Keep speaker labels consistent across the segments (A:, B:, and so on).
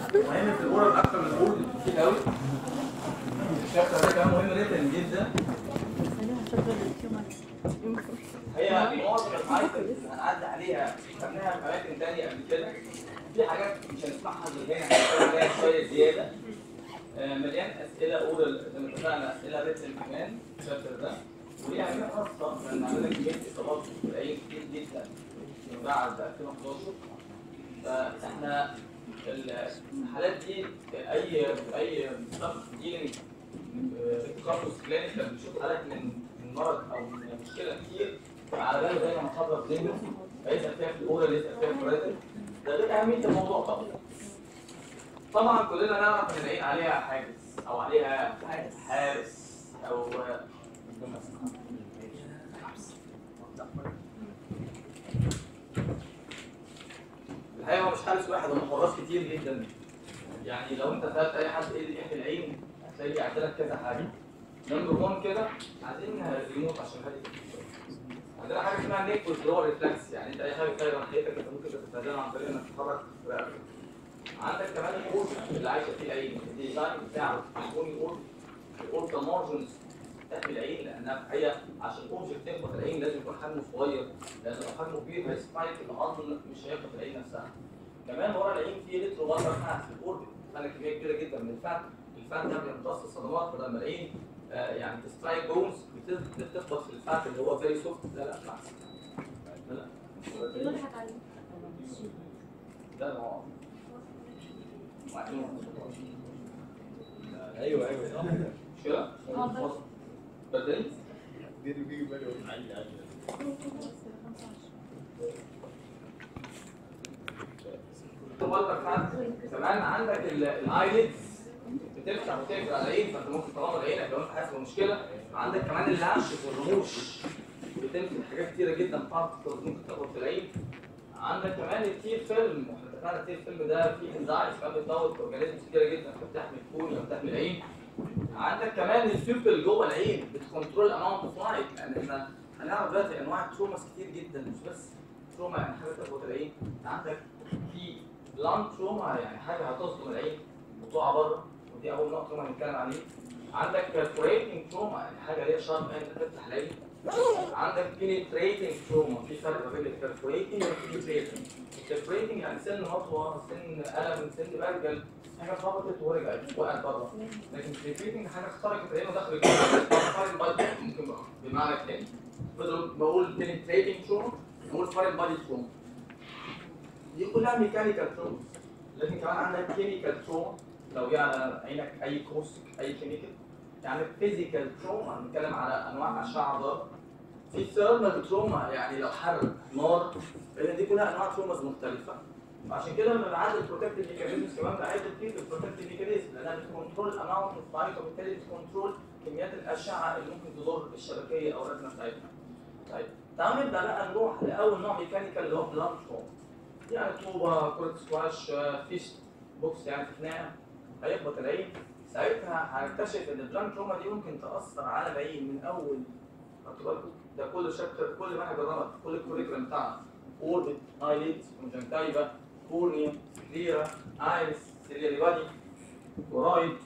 A: مهم في الاورال اكتر من الاورال كتير قوي الشابتر ده كمان مهم جدا جدا هي في معظم الايتمز هنعدي عليها خدناها في اماكن ثانيه قبل كده في حاجات مش هنسمعها غير هنا هنتكلم عليها شويه زياده آه، مليان اسئله اورال زي ما اتفقنا اسئله ريتن كمان الشابتر ده ودي اهميه خاصه لان عندنا كميه اصابات في العين كتير جدا من بعد 2011 فاحنا الحالات دي اي اي ستاف ديلينج تخصص كلينيكال بنشوف حالات من من مرض او من مشكله كتير على باله دايما محاضره ذهنه فيسال فيها في الاولى يسال فيها في الراتب ده غير اهميه الموضوع طبعا طبعا كلنا نعرف ان العين عليها حاجز او عليها حارس او الحقيقه هو مش حارس واحد هم حراس كتير جدا يعني لو انت سالت اي حد ايه ايه في العين هتلاقي بيعد لك كذا حاجه نمبر 1 كده عايزين ريموت عشان هادي عندنا حاجه اسمها نيك اللي هو ريفلكس يعني انت اي حاجه بتاعي ناحيتك انت ممكن تستخدمها عن طريق انك تتحرك رقبتك عندك كمان الاورد اللي عايشه فيه العين الديزاين بتاعه يكون الاورد الاورد مارجنز تحمي العين لانها هي عشان الاوبجكت تخبط العين لازم يكون حجمه صغير لان لو حجمه كبير هيسبايك العظم مش هيخبط العين نفسها كمان ورا العين في لتر بره فات في الاوربت فانا كميه كبيره جدا من الفات الفات ده بيمتص الصدمات فلما العين آه، يعني تسترايك بونز بتخبط في الفات اللي هو فيري سوفت لا لا بالعكس لا لا ده اللي هو
B: ايوه ايوه صح
A: مش كده؟ بدل
B: دي اللي بيجي بالي عادي عادي
A: برضك حد كمان عندك الايليدز بتفتح وتقفل على العين فانت ممكن تغمض عينك لو انت حاسس بمشكله عندك كمان اللعش والرموش بتمسك حاجات كتيره جدا بارتكلز ممكن تخبط في العين عندك كمان التير فيلم واحنا اتفقنا التير فيلم ده فيه انزايمز كمان بتموت اورجانيزمز كتيره جدا فبتحمي الكون وبتحمي العين عندك كمان البيبل جوه العين بتكنترول اماونت اوف لايت لان احنا هنعرف دلوقتي انواع التروماس كتير جدا مش بس تروما يعني حاجه تخبط العين انت عندك في لانج تروما يعني حاجه هتصدم العين وتقع بره ودي اول نوع تروما هنتكلم عليه عندك perforating تروما يعني حاجه ليها شارب اند تفتح العين عندك penetrating تروما في فرق ما بين البرفوريتنج والبينيتريتنج البرفوريتنج يعني سن مطوه سن قلم سن برجل حاجه خبطت ورجعت وقعت بره لكن البينيتريتنج حاجه اخترقت العين ودخلت فارن بادي ممكن بقى بمعنى تاني بدل بقول penetrating تروما بقول فارن بادي تروما دي كلها ميكانيكال تروما لكن كمان عندك كيميكال تروما لو جه على عينك اي كوستك اي كيميكال يعني فيزيكال تروما هنتكلم على انواع اشعه ضار في ثيرمال تروما يعني لو حرق نار لان دي كلها انواع تروماز مختلفه عشان كده لما بعد البروتكتيف ميكانيزمز كمان بعد في البروتكتيف ميكانيزم لانها بتكنترول اماونت اوف لايت وبالتالي بتكنترول كميات الاشعه اللي ممكن تضر الشبكيه او الرسمه بتاعتنا. طيب تعالوا نبدا بقى نروح لاول نوع ميكانيكال اللي هو بلان تروما. يعني طوبه كره سكواش فيش بوكس يعني في خناقه هيخبط العين ساعتها هنكتشف ان البلان تروما دي ممكن تاثر على العين من اول خدتوا بالكم ده كل شابتر كل واحد جربها كل الكوريكولم بتاعنا اوربت ايليد كونجنكتيفا كورنيا كليرا ايرس سيلياري بادي كورايد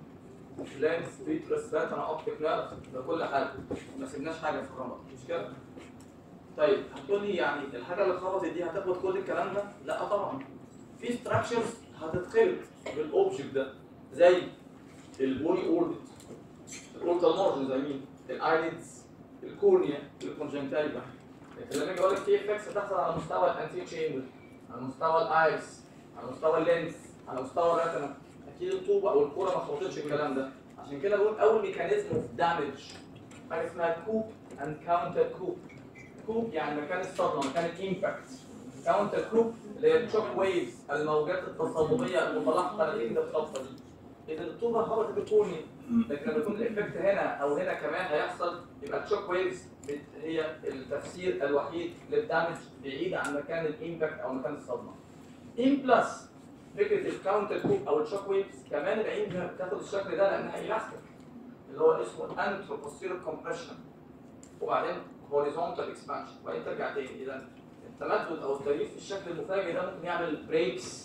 A: لانس بيترس باتنا اوبتيك نيرف ده كل حاجه ما سيبناش حاجه في الرمد مش كده؟ طيب هتقول لي يعني الحاجه اللي خبطت دي هتاخد كل الكلام ده؟ لا طبعا في ستراكشرز هتتخلط بالاوبجكت ده زي البوني اوربت الاورتال مارجن زي مين؟ الايليدز الكورنيا الكونجنكتيفا لكن لما اجي اقول لك في افكتس بتحصل على مستوى الانتير تشامبر على مستوى الايرس على مستوى اللينس على مستوى الريتنا اكيد الطوبه او الكوره ما خبطتش الكلام ده عشان كده بقول اول ميكانيزم اوف دامج حاجه اسمها كوب اند كاونتر كوب كوب يعني مكان الصدمه مكان الامباكت كاونتر كوب اللي هي الشوك ويفز الموجات التصادميه المتلاحقه نتيجه الخبطه دي اذا الطوبه خبطت الكورنيا لكن لما يكون الايفكت هنا او هنا كمان هيحصل يبقى الشوك ويفز هي التفسير الوحيد للدامج بعيد عن مكان الامباكت او مكان الصدمه. ان بلس فكره الكاونتر كوب او الشوك ويفز كمان العين بتاخد الشكل ده لانها الاستيك اللي هو اسمه انتروبوستيريور كومبريشن وبعدين هوريزونتال اكسبانشن وبعدين ترجع تاني اذا التمدد او التغيير في الشكل المفاجئ ده ممكن يعمل بريكس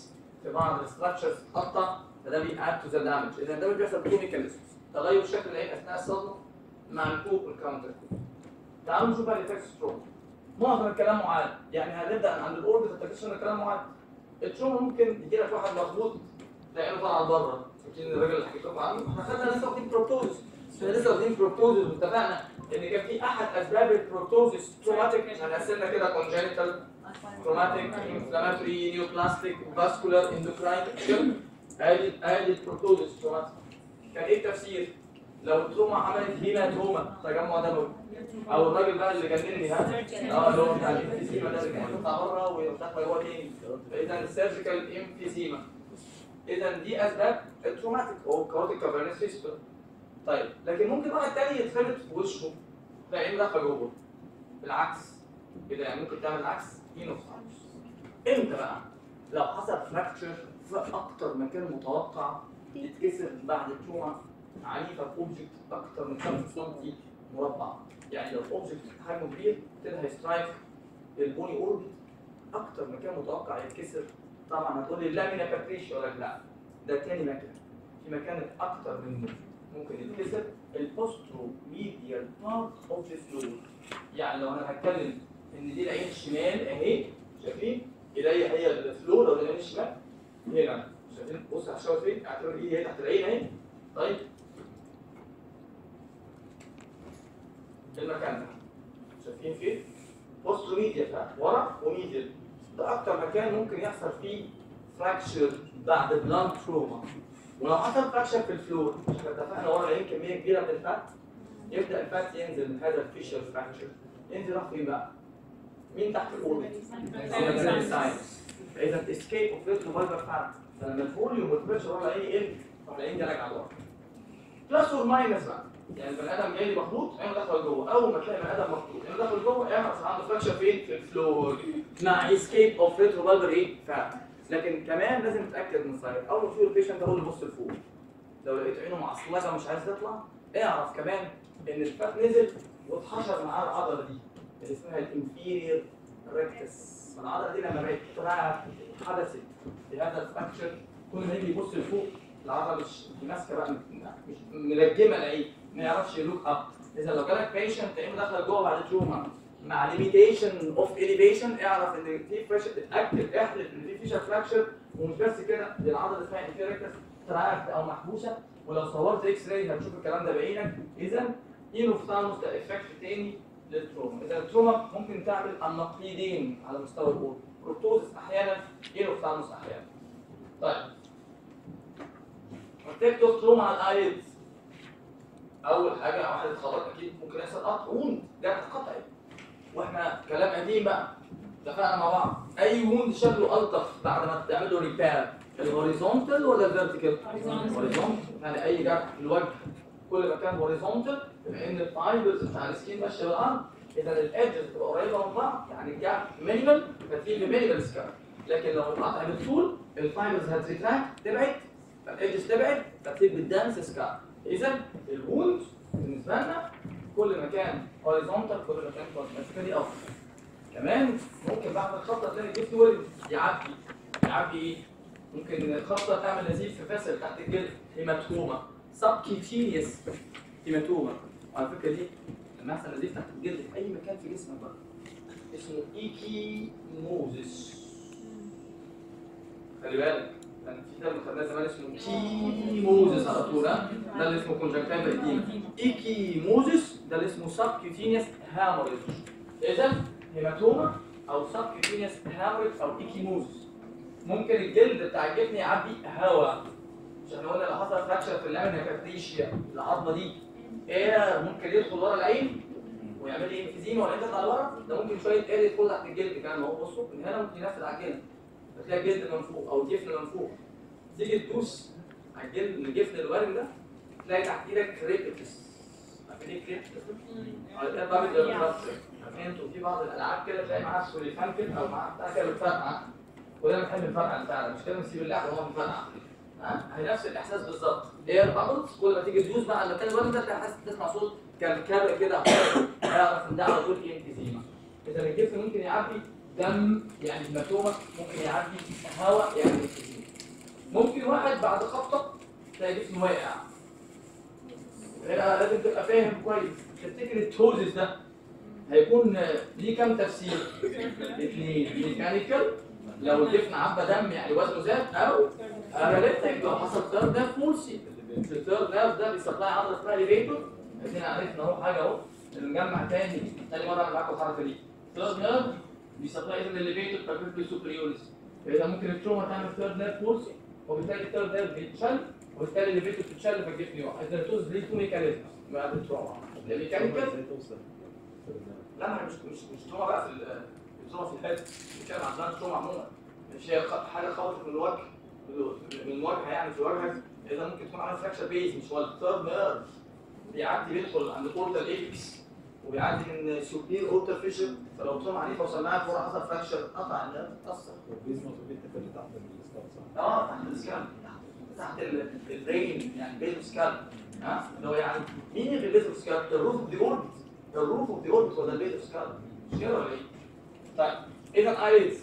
A: في بعض الستراكشرز تتقطع فده بيأد تو ذا دامج اذا الدامج بيحصل بكيميكالز تغير شكل العين اثناء الصدمه مع الكوب والكاونتر كوب تعالوا نشوف بقى الايفكتس ستروم معظم الكلام معاد يعني هنبدا عند الاوربت التكشن الكلام معاد التروما ممكن يجي لك واحد مخبوط تلاقيه طالع بره فاكرين الراجل اللي حكيت لكم عنه احنا خدنا لسه واخدين بروبوز احنا لسه واخدين بروبوز واتفقنا ان كان في احد اسباب البروتوزيس تروماتيك هنقسمها كده كونجنتال تروماتيك انفلاماتوري نيوبلاستيك فاسكولار اندوكراين ادي ادي البروتوزيس تروماتيك كان ايه التفسير؟ لو التروما عملت هيماتوما تجمع دموي او الراجل بقى اللي جنني ها اه اللي هو بتاع الامفيسيما ده اللي كان يطلع بره ويفتح جوه تاني فاذا السيرجيكال امفيسيما اذا دي اسباب التروماتيك او كاروتيك كافرنس فيستول طيب لكن ممكن واحد تاني يتخبط في وشه تلاقيه دخل جوه بالعكس كده يعني ممكن تعمل العكس اينوفايروس امتى بقى؟ لو حصل فراكتشر في اكتر مكان متوقع يتكسر بعد تروما عنيفه في اوبجكت اكتر من 5 سم مربع يعني لو اوبجكت حجمه كبير كده هيسترايك البوني اوربت اكتر مكان متوقع يتكسر طبعا هتقول لي لامينا كابريشيا ولا لا ده تاني مكان في مكان اكتر منه ممكن يتكسر البوسترو ميديال بارت اوف ذا فلور يعني لو انا هتكلم ان دي العين الشمال اهي شايفين ايديا هي الفلور او العين الشمال هنا شايفين بص هشاور فين اعتبر ايدي هي تحت العين اهي طيب المكان ده شايفين فين بوسترو ميديا بتاع ورا وميديال ده اكتر مكان ممكن يحصل فيه فراكشر بعد بلانت تروما ولو حصل فراكشر في الفلور مش احنا اتفقنا ورا العين كميه كبيره من الفات يبدا الفات ينزل من هذا الفيشر فراكشر ينزل راح فين بقى؟ مين تحت الاوربت؟ فاذا اسكيب اوف ريترو فايبر فات فلما الفوليوم والبريشر ورا العين يقل راح العين جالك على الورا بلس اور ماينس بقى يعني البني ادم جاي لي مخبوط عينه دخل جوه اول ما تلاقي بني ادم مخبوط عينه دخل جوه اعرف عنده فراكشر فين في الفلور مع اسكيب اوف ريترو فايبر ايه فات لكن كمان لازم تتاكد من صحيح اول ما تشوف البيشنت هو اللي بص لفوق لو لقيت عينه معصلجه ومش عايز تطلع اعرف كمان ان الفات نزل واتحشر معاه العضله دي اللي اسمها الانفيرير ريكتس العضله دي لما بقت طلعت حدثت في هذا الفراكشر كل ما يجي يبص لفوق العضله مش ماسكه بقى مش ملجمه العين ما يعرفش يلوك اب اذا لو جالك بيشنت عينه داخله جوه بعد تروما مع ليميتيشن اوف اليفيشن اعرف ان في فريش اتاكد احلف ان في فيشر فراكشر ومش بس كده دي العضله اسمها انفيريكتس تراكت او محبوسه ولو صورت اكس راي هتشوف الكلام ده بعينك اذا اينوفتالموس ده افكت تاني للتروما اذا التروما ممكن تعمل النقيضين على مستوى الاورب بروتوزس احيانا اينوفتالموس احيانا طيب بروتكتور تروما على الايدز اول حاجه واحد اتخبط اكيد ممكن يحصل قطع ووند جرح قطعي واحنا كلام قديم بقى اتفقنا مع بعض اي ووند شكله الطف بعد ما تعمل له ريبير الهوريزونتال ولا الفيرتيكال؟ هوريزونتال يعني اي جرح في الوجه كل ما كان هوريزونتال بما ان الفايبرز بتاع السكين ماشيه بالارض اذا الايدجز تبقى قريبه من بعض يعني الجرح مينيمال فتيجي مينيمال سكار لكن لو القطع بالطول الفايبرز هتريتراكت تبعد فالايدجز تبعد فتيجي بالدانس سكار اذا الووند بالنسبه لنا كل ما كان هوريزونتال كل ما كان كونتراستيكالي افضل كمان ممكن بعد الخطه تلاقي الجسم ولد يعبي يعبي ايه؟ ممكن الخطه تعمل نزيف في فصل تحت الجلد هيماتوما سبكيتينيوس هيماتوما وعلى فكره دي لما يحصل نزيف تحت الجلد في اي مكان في جسمك بقى اسمه ايكيموزيس خلي بالك كان في ترم خدناه زمان اسمه كيموزيس على طول ها؟ ده اللي اسمه كونجكتيفا ايديما ايكيموزيس ده اللي اسمه سبكيوتينيوس هاموريج اذا هيماتوما او سبكيوتينيوس هاموريج او ايكيموزيس ممكن الجلد بتاع الجفن يعبي هواء مش احنا قلنا لو حصل فراكشر في اللامينا كابريشيا العظمه دي ايه ممكن يدخل ورا العين ويعمل لي انفيزيما ولا تطلع لورا ده ممكن شويه اير يدخل تحت الجلد كمان ما هو بصوا من هنا ممكن ينفذ على الجلد بتلاقي الجلد من فوق او الجفن من فوق تيجي تدوس على الجلد الجفن الوارم ده تلاقي تحت ايدك كريبتس عارفين ايه كريبتس؟ ده باب الجلد عارفين انتوا في بعض الالعاب كده تلاقي معاها سوليفان كده او معاها بتاع كده بتفرقع وده بنحب نفرقع فعلا مش كده نسيب اللعبه وهو بنفرقع ها هي نفس الاحساس بالظبط اير بابلز كل ما تيجي تدوس بقى على المكان الوارم ده تلاقي حاسس تسمع صوت كركبه كده اعرف ان ده على طول انفيزيما اذا الجسم ممكن يعبي دم يعني هيماتوما ممكن يعبي هواء يعني انفيزيما ممكن واحد بعد خبطه تلاقي جسمه واقع هنا لازم تبقى فاهم كويس تفتكر التوزس ده هيكون آه، ليه كام تفسير؟ اثنين ميكانيكال لو الدفن عبى دم يعني وزنه زاد او اراليتك لو حصل ثيرد نيرف مولسي الثيرد نيرف ده بيسبلاي عضله اسمها ليفيتور ادينا عرفنا اهو حاجه اهو نجمع تاني تاني مره اعمل معاكم الحركه دي ثيرد نيرف بيسبلاي اذا الليفيتور بابيلي سوبريوريس اذا ممكن التروما تعمل ثيرد نيرف مولسي وبالتالي الثيرد نيرف بيتشل وبالتالي الليفيتور بتتشل فالجسم يقع اذا التوز ليه تو ميكانيزم بعد التروما الميكانيكال لا ما هي مش مش مش تروما بقى في ال- التروما في الهيد بنتكلم عن ظاهر التروما عموما مش هي خ- حاجه خبطت من الوجه من الوجه يعني في الوجه اذا ممكن تكون عامل فراكشر بيز مش هو الثيرد نيرف بيعدي بيدخل عند اورتال ايبكس وبيعدي من سوبير اورتال فيشر فلو تروما عنيفه وصلناها فور حصل فراكشر قطع النيرف اتاثر اه تحت السكال تحت ال- البرين يعني بيزو سكال ها اللي هو يعني مين اللي بيزو سكال؟ الروف اوف ذا اوربت الروف اوف ذا اوربت ولا البيزو سكال؟ مش كده ولا ايه؟ طيب اذا ايلتس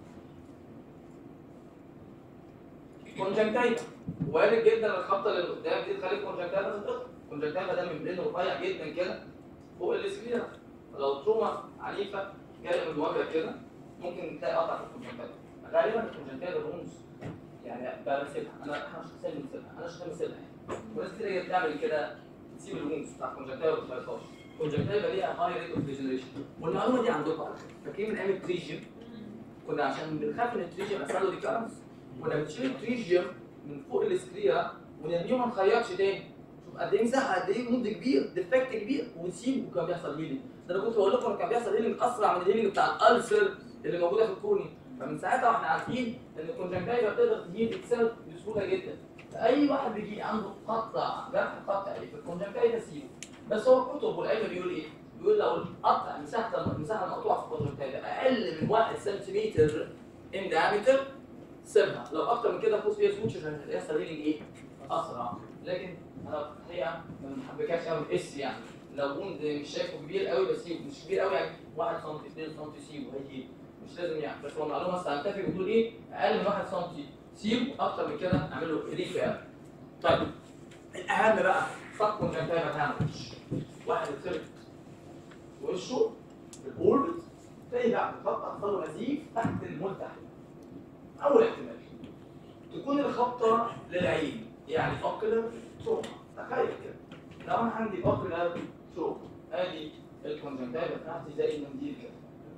A: كونجنكتيفا وارد جدا الخبطه اللي قدام دي تخلي الكونجنكتيفا تتقطع الكونجنكتيفا ده ممبرين رفيع جدا كده فوق السكليرا لو تروما عنيفه جايه من الوجه كده ممكن تلاقي قطع في الكونجنكتيفا غالبا الكونجنكتيفا رموز يعني بمثلها انا احنا شخصيا بنمثلها انا شخصيا بمثلها يعني وناس كتير هي بتعمل كده تسيب الرموز بتاع الكونجنكتيفا ما بتخلصهاش الكونجنكتيفا ليها هاي ريت اوف ديجنريشن والمعلومه دي عندكم على فكره فاكرين من ايام التريجيوم كنا عشان بنخاف ان التريجيوم يحصل له ريكارنس كنا بنشيل التريجيوم من فوق السكريرا ونرميه ما نخيطش تاني شوف قد ايه مساحه قد ايه مده كبير ديفكت كبير ونسيبه وكان بيحصل هيلينج ده انا كنت بقول لكم إن كان بيحصل هيلينج اسرع من الهيلينج بتاع الالسر اللي موجوده في الكورني فمن ساعتها واحنا عارفين ان الكونجنكتيفا تقدر تهيل اتسيلف بسهوله جدا فاي واحد بيجي عنده قطع جرح قطع في الكونجنكتيفا سيبه بس هو الكتب والعلم بيقول ايه؟ بيقول لو القطع مساحه المساحه المقطوعه في الكونجنكتيفا اقل من 1 سنتيمتر ان diameter سيبها لو اكتر من كده فوز فيها سوتش عشان يحصل هيلينج ايه؟ اسرع لكن انا الحقيقه ما بحبكاش قوي اس يعني لو وند مش شايفه كبير قوي بسيبه مش كبير قوي يعني 1 سم 2 سم سيبه هيجي مش لازم يعني بس هو معلومه ساينتفك بتقول ايه؟ اقل من 1 سم سيبه اكتر من كده اعمل له ريفير طيب الاهم بقى فك كونجنكتيفا هامش واحد اتخبط وشه الاوربت تلاقي بعد الخبطه حصل له نزيف تحت الملتحم اول احتمال تكون الخبطه للعين يعني اوكلر تروما تخيل كده لو انا عندي اوكلر تروما ادي الكونجنكتيفا بتاعتي زي المنديل كده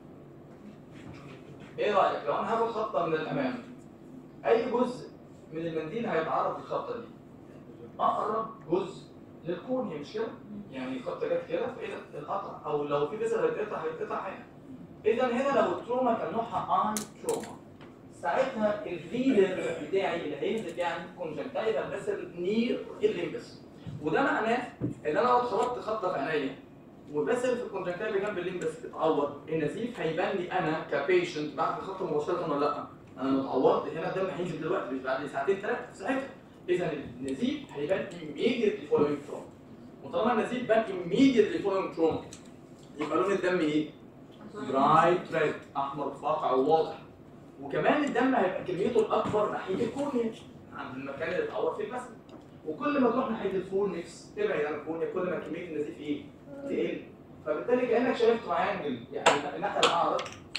A: ايه رايك لو انا هاخد خبطه من الامام اي جزء من المنديل هيتعرض للخبطه دي اقرب جزء للكونيا مش كده يعني الخبطه جت كده فاذا القطع او لو في جزء هيتقطع هيتقطع هنا اذا هنا لو التروما كان نوعها اي تروما ساعتها الريدر بتاعي اللي هينزل يعني كونجنكتيفا بس نير الليمبس وده معناه ان انا لو اتخبطت خبطه في عينيا وبسل في الكونجنكتيفا جنب الليمبس اتعور النزيف هيبان لي انا كبيشنت بعد الخبطه مباشره ولا لا انا لو اتعورت هنا الدم هينزل دلوقتي مش بعد ساعتين ثلاثه ساعتها اذا النزيف هيبان immediately following trauma وطالما النزيف بان immediately following trauma يبقى لون الدم ايه؟ برايت ريد احمر فاقع وواضح وكمان الدم هيبقى كميته الاكبر ناحيه الكورنيا عند المكان اللي اتعور فيه المثل وكل ما تروح ناحيه الفورنكس تبعد عن الكورنيا كل ما كميه النزيف ايه؟ تقل فبالتالي كانك شايف تراينجل يعني الناحيه الاعرض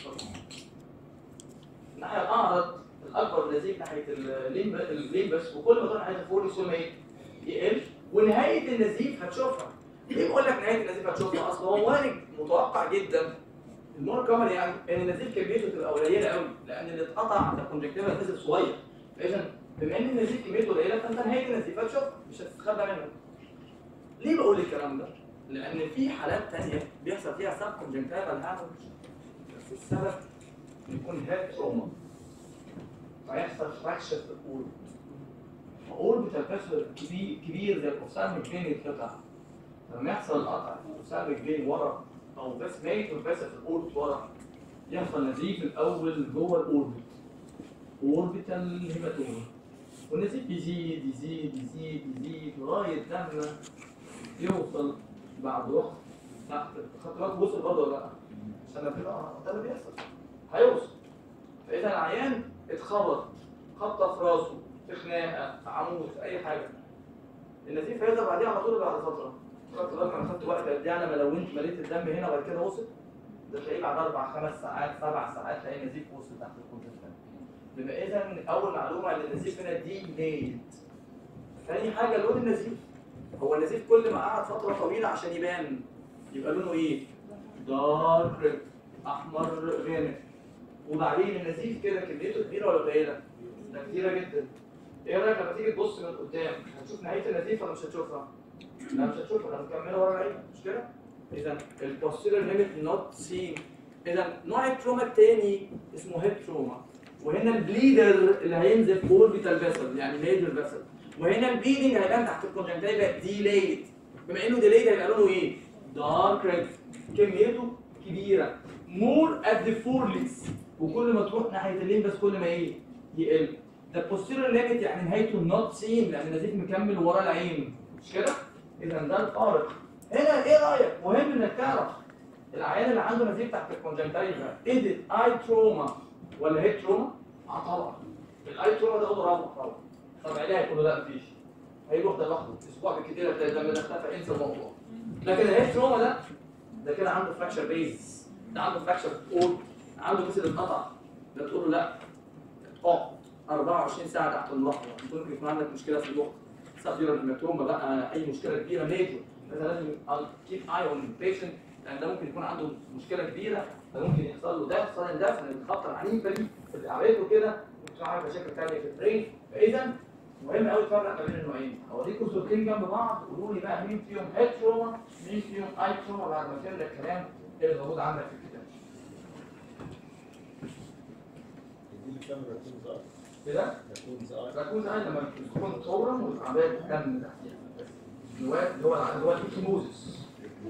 A: الناحيه الاعرض الاكبر نزيف ناحيه الليمب- الليمبس وكل ما تروح ناحيه الفورنكس كل ما ايه؟ يقل ونهايه النزيف هتشوفها ليه بقول لك نهايه النزيف هتشوفها؟ اصل هو وارد متوقع جدا المور كمان يعني ان النزيف كميته تبقى قليله قوي لان اللي اتقطع على الكونجكتيفا نزل صغير فاذا بما ان النزيف كميته قليله فانت نهايه النزيف هتشوفها مش هتستخبى منه ليه بقول الكلام ده؟ لان في حالات تانية بيحصل فيها سب كونجكتيفال هامج بس السبب يكون هيد تروما فيحصل فراكشر في الاوربت الاوربت الفشل كبير كبير زي القرصان الجيني يتقطع لما يحصل القطع في القرصان الجيني ورا او بس ميت بس في الاوربت ورا يحصل نزيف الاول جوه الاوربت اوربيتال هيماتوما والنزيف يزيد يزيد يزيد يزيد لغايه لما يوصل بعد وقت تحت خدت بالك وصل برضه ولا لا؟ عشان كده ده اللي بيحصل هيوصل فاذا العيان اتخبط خبطه في راسه في خناقه اموت اي حاجه النزيف هيظهر بعديها على طول بعد فتره خدت بالك انا خدت وقت قد ايه على ما لونت مليت الدم هنا وبعد كده وصل ده تلاقيه بعد اربع خمس ساعات سبع ساعات تلاقي النزيف وصل تحت الكونتنت بما اذا اول معلومه ان النزيف هنا دي نيد ثاني حاجه لون النزيف هو النزيف كل ما قعد فتره طويله عشان يبان يبقى لونه ايه؟ دارك ريد احمر غامق وبعدين النزيف كده كميته كبيره ولا قليله؟ ده كتيره جدا ايه رايك لما تيجي تبص من قدام هتشوف نهايه النزيف ولا مش هتشوفها؟ لا مش هتشوفها هنكملها ورا العين مش كده؟ اذا البوستيريور ليميت نوت سين اذا نوع التروما الثاني اسمه هيد تروما وهنا البليدر اللي هينزف اوربيتال فيسل يعني ميجر فيسل وهنا البليدنج هيبان تحت الكونجنكتيفا ديليد بما انه ديليد هيبقى لونه ايه؟ دارك ريد كميته كبيره مور ات ذا فورليس وكل ما تروح ناحيه الليمبس كل ما ايه؟ يقل ده البوستيريور ليميت يعني نهايته نوت سين لان النزيف مكمل ورا العين مش كده؟ اذا ده الفارق هنا ايه رايك؟ مهم انك تعرف العيان اللي عنده نزيف تحت الكونجنكتيفا ايه اي تروما ولا هيد تروما؟ اه طبعا الاي تروما ده اوضه روح طبعا طب علاج كله لا مفيش هيروح ده لوحده اسبوع بالكتير هتلاقي الدم ده اختفى انسى الموضوع لكن الهيد تروما ده ده كده عنده فراكشر بيز ده عنده فراكشر اول عنده مثل اتقطع ده تقول له لا اقعد 24 ساعه تحت الملاحظه ممكن يكون عندك مشكله في المخ سابيرال هيماتوما بقى اي مشكله كبيره ميجور فانت لازم كيب اي اون بيشنت لان ده ممكن يكون عنده مشكله كبيره ده ممكن يحصل له ده صار ده من الخطر عنيفه دي في عملته كده ممكن يعمل مشاكل ثانيه في البرين فاذا مهم قوي تفرق ما بين النوعين اوريكم صورتين جنب بعض قولوا لي بقى مين فيهم هيد تروما مين فيهم اي تروما بعد ما فهمنا الكلام اللي موجود عندك في الكتاب
B: دي الكاميرا تكون صار
A: كده
B: تكون صار
A: راكون ده لما تكون تورم والعمليه دم تحتيها النواه اللي هو اللي هو الايكيموزيس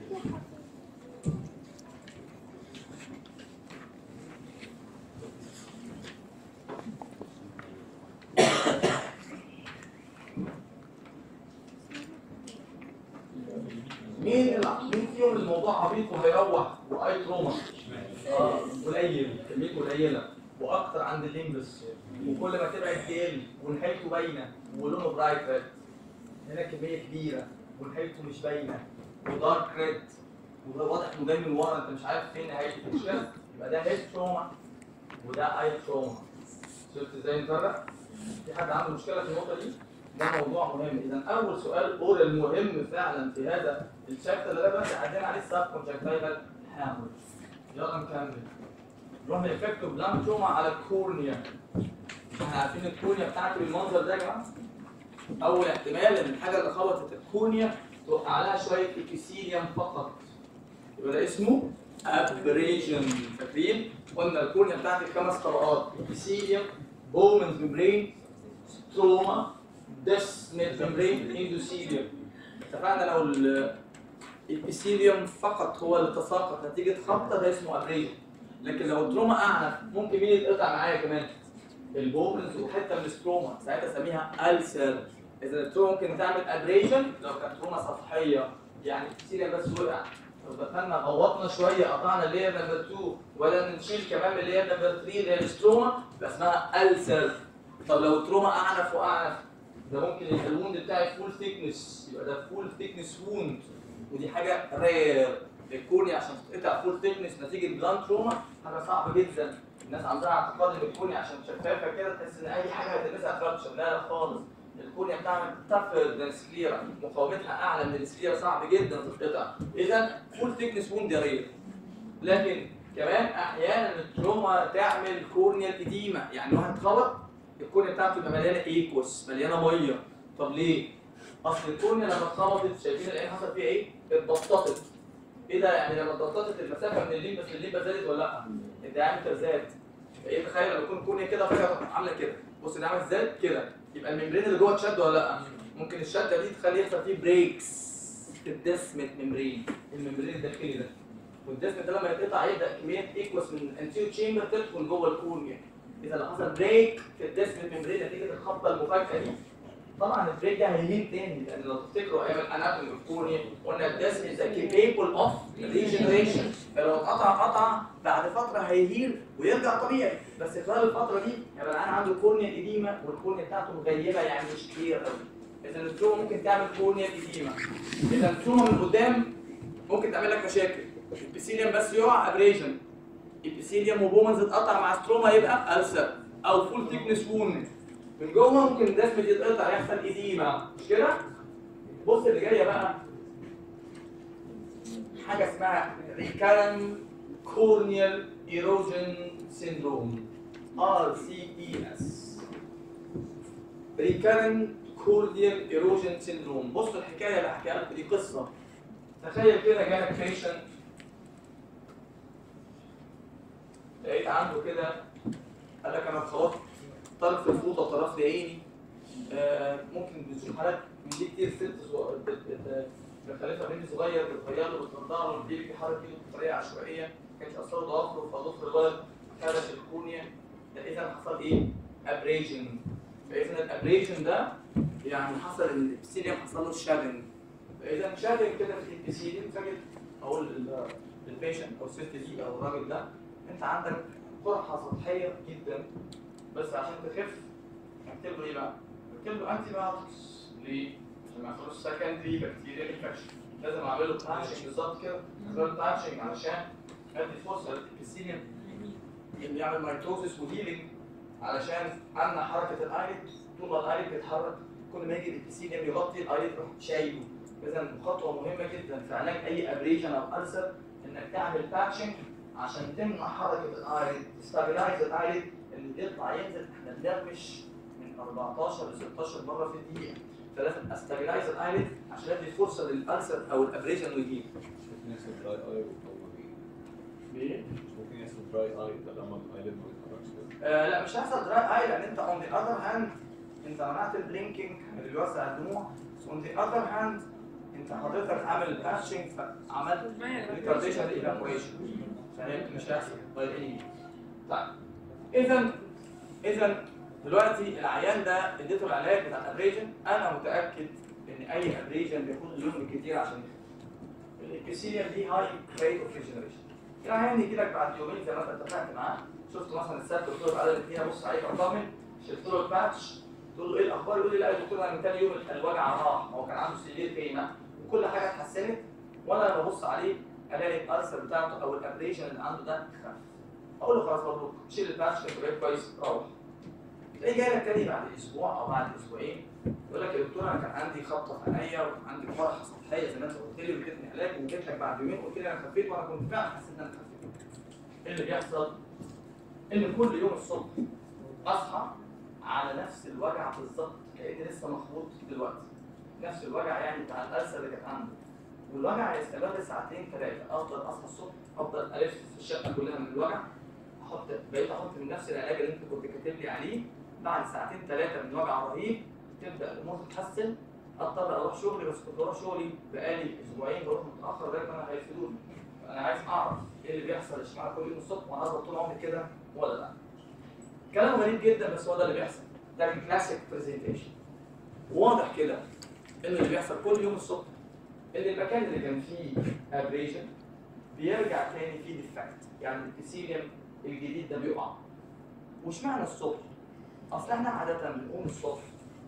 A: مين اللي مين فيهم الموضوع عبيط وهيروح واي تروما اه قليل كميته قليله واكتر عند الليمبس وكل ما تبعد تقل ونهايته باينه ولونه برايت ريد هنا كميه كبيره ونهايته مش باينه ودارك ريد وده واضح انه جاي من ورا انت مش عارف فين نهايته مش كده؟ يبقى ده هيد تروما وده اي تروما شفت ازاي نفرق؟ في حد عنده مشكله في النقطه دي؟ ده موضوع مهم اذا اول سؤال اورال مهم فعلا في هذا الشابتر اللي ده بس عدينا عليه السب كونجكتيفال هامر يلا نكمل نروح لافكت بلان تروما على الكورنيا احنا عارفين الكورنيا بتاعته بالمنظر ده يا جماعه اول احتمال ان الحاجه اللي خبطت الكورنيا تروح عليها شويه ابيثيليوم فقط يبقى ده اسمه ابريجن فاكرين قلنا الكورنيا بتاعتي خمس طبقات ابيثيليوم بومنز ممبرين ستروما ديسميت ممبرين اندوثيليوم اتفقنا لو الابيثيليوم فقط هو اللي تساقط نتيجه خبطه ده اسمه ابريجن لكن لو التروما اعنف ممكن مين يتقطع معايا كمان البومنز وحته من الستروما ساعتها اسميها ألسر اذا التروما ممكن تعمل ابريجن لو كانت تروما سطحيه يعني الابيثيليوم بس وقع طب دخلنا غوطنا شويه قطعنا اللير نمبر 2 ولا نشيل كمان من اللير نمبر 3 اللي هي الستروما يبقى اسمها ألسر طب لو التروما اعنف واعنف ده ممكن يبقى الوند بتاعي فول ثيكنس يبقى ده فول ثيكنس ووند ودي حاجه رير الكورنيا عشان تتقطع فول ثيكنس نتيجه بلان تروما حاجه صعبه جدا الناس عندها اعتقاد ان الكورنيا عشان شفافه كده تحس ان اي حاجه هتلمسها فراكشر لا لا خالص الكورنيا بتعمل تفر من السكليرا مقاومتها اعلى من السكليرا صعب جدا تتقطع اذا فول ثيكنس ووند رير لكن كمان احيانا التروما تعمل كورنيال اديمه يعني واحد اتخبط الكورنيا بتاعته تبقى مليانه ايكوس مليانه ميه طب ليه؟ اصل الكورنيا لما اتخبطت شايفين العين حصل فيها ايه؟ اتبططت ايه ده يعني لما اتبططت المسافه من الليمبس للليمبس زادت ولا لا؟ الديامتر زاد ايه تخيل لما يكون الكورنيا كده فجاه عامله كده بص ده عامل زاد كده يبقى الممبرين اللي جوه اتشد ولا لا؟ ممكن الشده دي تخلي يحصل فيه بريكس في الدسمة ممبرين الممبرين الداخلي ده والدسمة ده لما يتقطع يبدا كميه ايكوس من الانتيو تشامبر تدخل جوه الكورنيا اذا لو حصل بريك في الدسمة ممبرين نتيجه الخبطه المفاجئه دي طبعا البريك ده هيهيل تاني لان لو تفتكروا ايام الاناتومي والكورنيا قلنا الدسم از كيبل اوف ريجنريشن فلو اتقطع قطع بعد فتره هيهيل ويرجع طبيعي بس خلال الفتره دي يبقى العيان عنده كورنيا اديمه والكورنيا بتاعته مغيبه يعني مش كتير قوي اذا التروما ممكن تعمل كورنيا اديمه اذا التروما من قدام ممكن تعمل لك مشاكل البسيليوم بس يقع ابريجن البسيليوم وبومنز اتقطع مع ستروما يبقى ألسر او فول تيكنس ووند من جوه ممكن الدسم يتقطع يحصل اديمه مش كده؟ بص اللي جايه بقى حاجه اسمها ريكارن كورنيال ايروجن سيندروم ار سي اي اس ريكارن كورنيال ايروجن سيندروم بص الحكايه اللي هحكيها لكم دي قصه تخيل كده جالك بيشنت لقيت عنده كده قال لك انا اتخبطت طرف الفوطه وطرف عيني آه، ممكن بنشوف حالات من دي كتير ست صغ- بت- بت- مخلفه بنت صغير بتغير له بترضع له البيبي بيحرك ايده بطريقه عشوائيه ما كانش اثره ضوافره فضفر الولد خدش الكونيا ده اذا حصل ايه؟ ابريشن فاذا الابريشن ده يعني حصل ان الابسيليوم حصل له شادنج فاذا شادنج كده في الابسيليوم تجد اقول لل- للبيشنت او الست دي او الراجل ده انت عندك قرحه سطحيه جدا بس عشان تخف اكتب له ايه بقى؟ اكتب له انتي بايوتكس ليه؟ عشان ما يحصلوش سكندري بكتيريا انفكشن لازم اعمل له باتشنج بالظبط كده اعمل له باتشنج علشان ادي فرصه للابسيليوم اللي يعمل مايتوزيس وهيلينج علشان امنع حركه الايلid طول ما الايلid بيتحرك كل ما يجي الابسيليوم يغطي الايلid يروح شايله اذا خطوه مهمه جدا في علاج اي ابريشن او ألسر انك تعمل باتشنج عشان تمنع حركه الايلid تستابلايز الايلid اللي بيطلع ينزل احنا بنرمش من 14 ل 16 مره في الدقيقه فلازم استابلايز الايلid عشان ادي فرصه للألسر او الابريشن انه يجيب
B: مش ممكن يحصل دراي اي وهو بي
A: ليه؟
B: مش ممكن يحصل دراي اي طالما الايلid ما بيتحركش كده
A: آه لا مش هيحصل دراي اي لان انت اون ذا اذر هاند انت منعت البلينكينج اللي بيوسع الدموع اون ذا اذر هاند انت حضرتك عامل باتشنج فعملت ريتارديشن ايفاكويشن مش هيحصل طيب ايه طيب اذا اذا دلوقتي العيان ده اديته العلاج بتاع الابريجن انا متاكد ان اي ابريجن بياخد له يوم كتير عشان يخف الابيثيليوم دي هاي ريت اوف ريجنريشن العيان يجي لك بعد يومين زي ما انت اتفقت معاه شفت مثلا السبت قلت له تعالى الاثنين ابص عليك اطمن شلت له الباتش تقول له ايه الاخبار يقول لي لا يا دكتور انا من تاني يوم الوجع راح هو كان عنده سيفير بين وكل حاجه اتحسنت وانا لما ابص عليه الاقي الالسر بتاعته او الابريشن اللي عنده ده خف اقول له خلاص مبروك شيل الباتش كان بقيت كويس روح تلاقيه جاي لك تاني بعد اسبوع او بعد اسبوعين يقول لك يا دكتور انا كان عندي خبطه في عينيا وعندي قرحه سطحيه زي ما انت قلت لي واديتني علاج وجيت لك بعد يومين قلت لي انا خفيت وانا كنت فعلا حسيت ان انا خفيت ايه اللي بيحصل؟ ان كل يوم الصبح اصحى على نفس الوجع بالظبط كاني لسه مخبوط دلوقتي نفس الوجع يعني بتاع الالسر اللي كانت عنده والوجع هيستمر ساعتين ثلاثه افضل اصحى الصبح افضل الف في الشقه كلها من الوجع احط بقيت احط من نفس العلاج اللي انت كنت كاتب لي عليه بعد ساعتين ثلاثه من وجع رهيب تبدا الامور تتحسن اضطر اروح شغلي بس كنت بروح شغلي بقالي اسبوعين بروح متاخر لغايه ما انا هيفيدوني انا عايز اعرف ايه اللي بيحصل اشمعنى كل يوم الصبح وانا افضل طول عمري كده ولا لا كلام غريب جدا بس هو ده اللي بيحصل ده الكلاسيك برزنتيشن واضح كده ان اللي بيحصل كل يوم الصبح ان المكان اللي كان فيه ابريشن بيرجع تاني فيه ديفكت يعني الابيثيليوم الجديد ده بيقع وش معنى الصبح؟ اصل احنا عاده بنقوم الصبح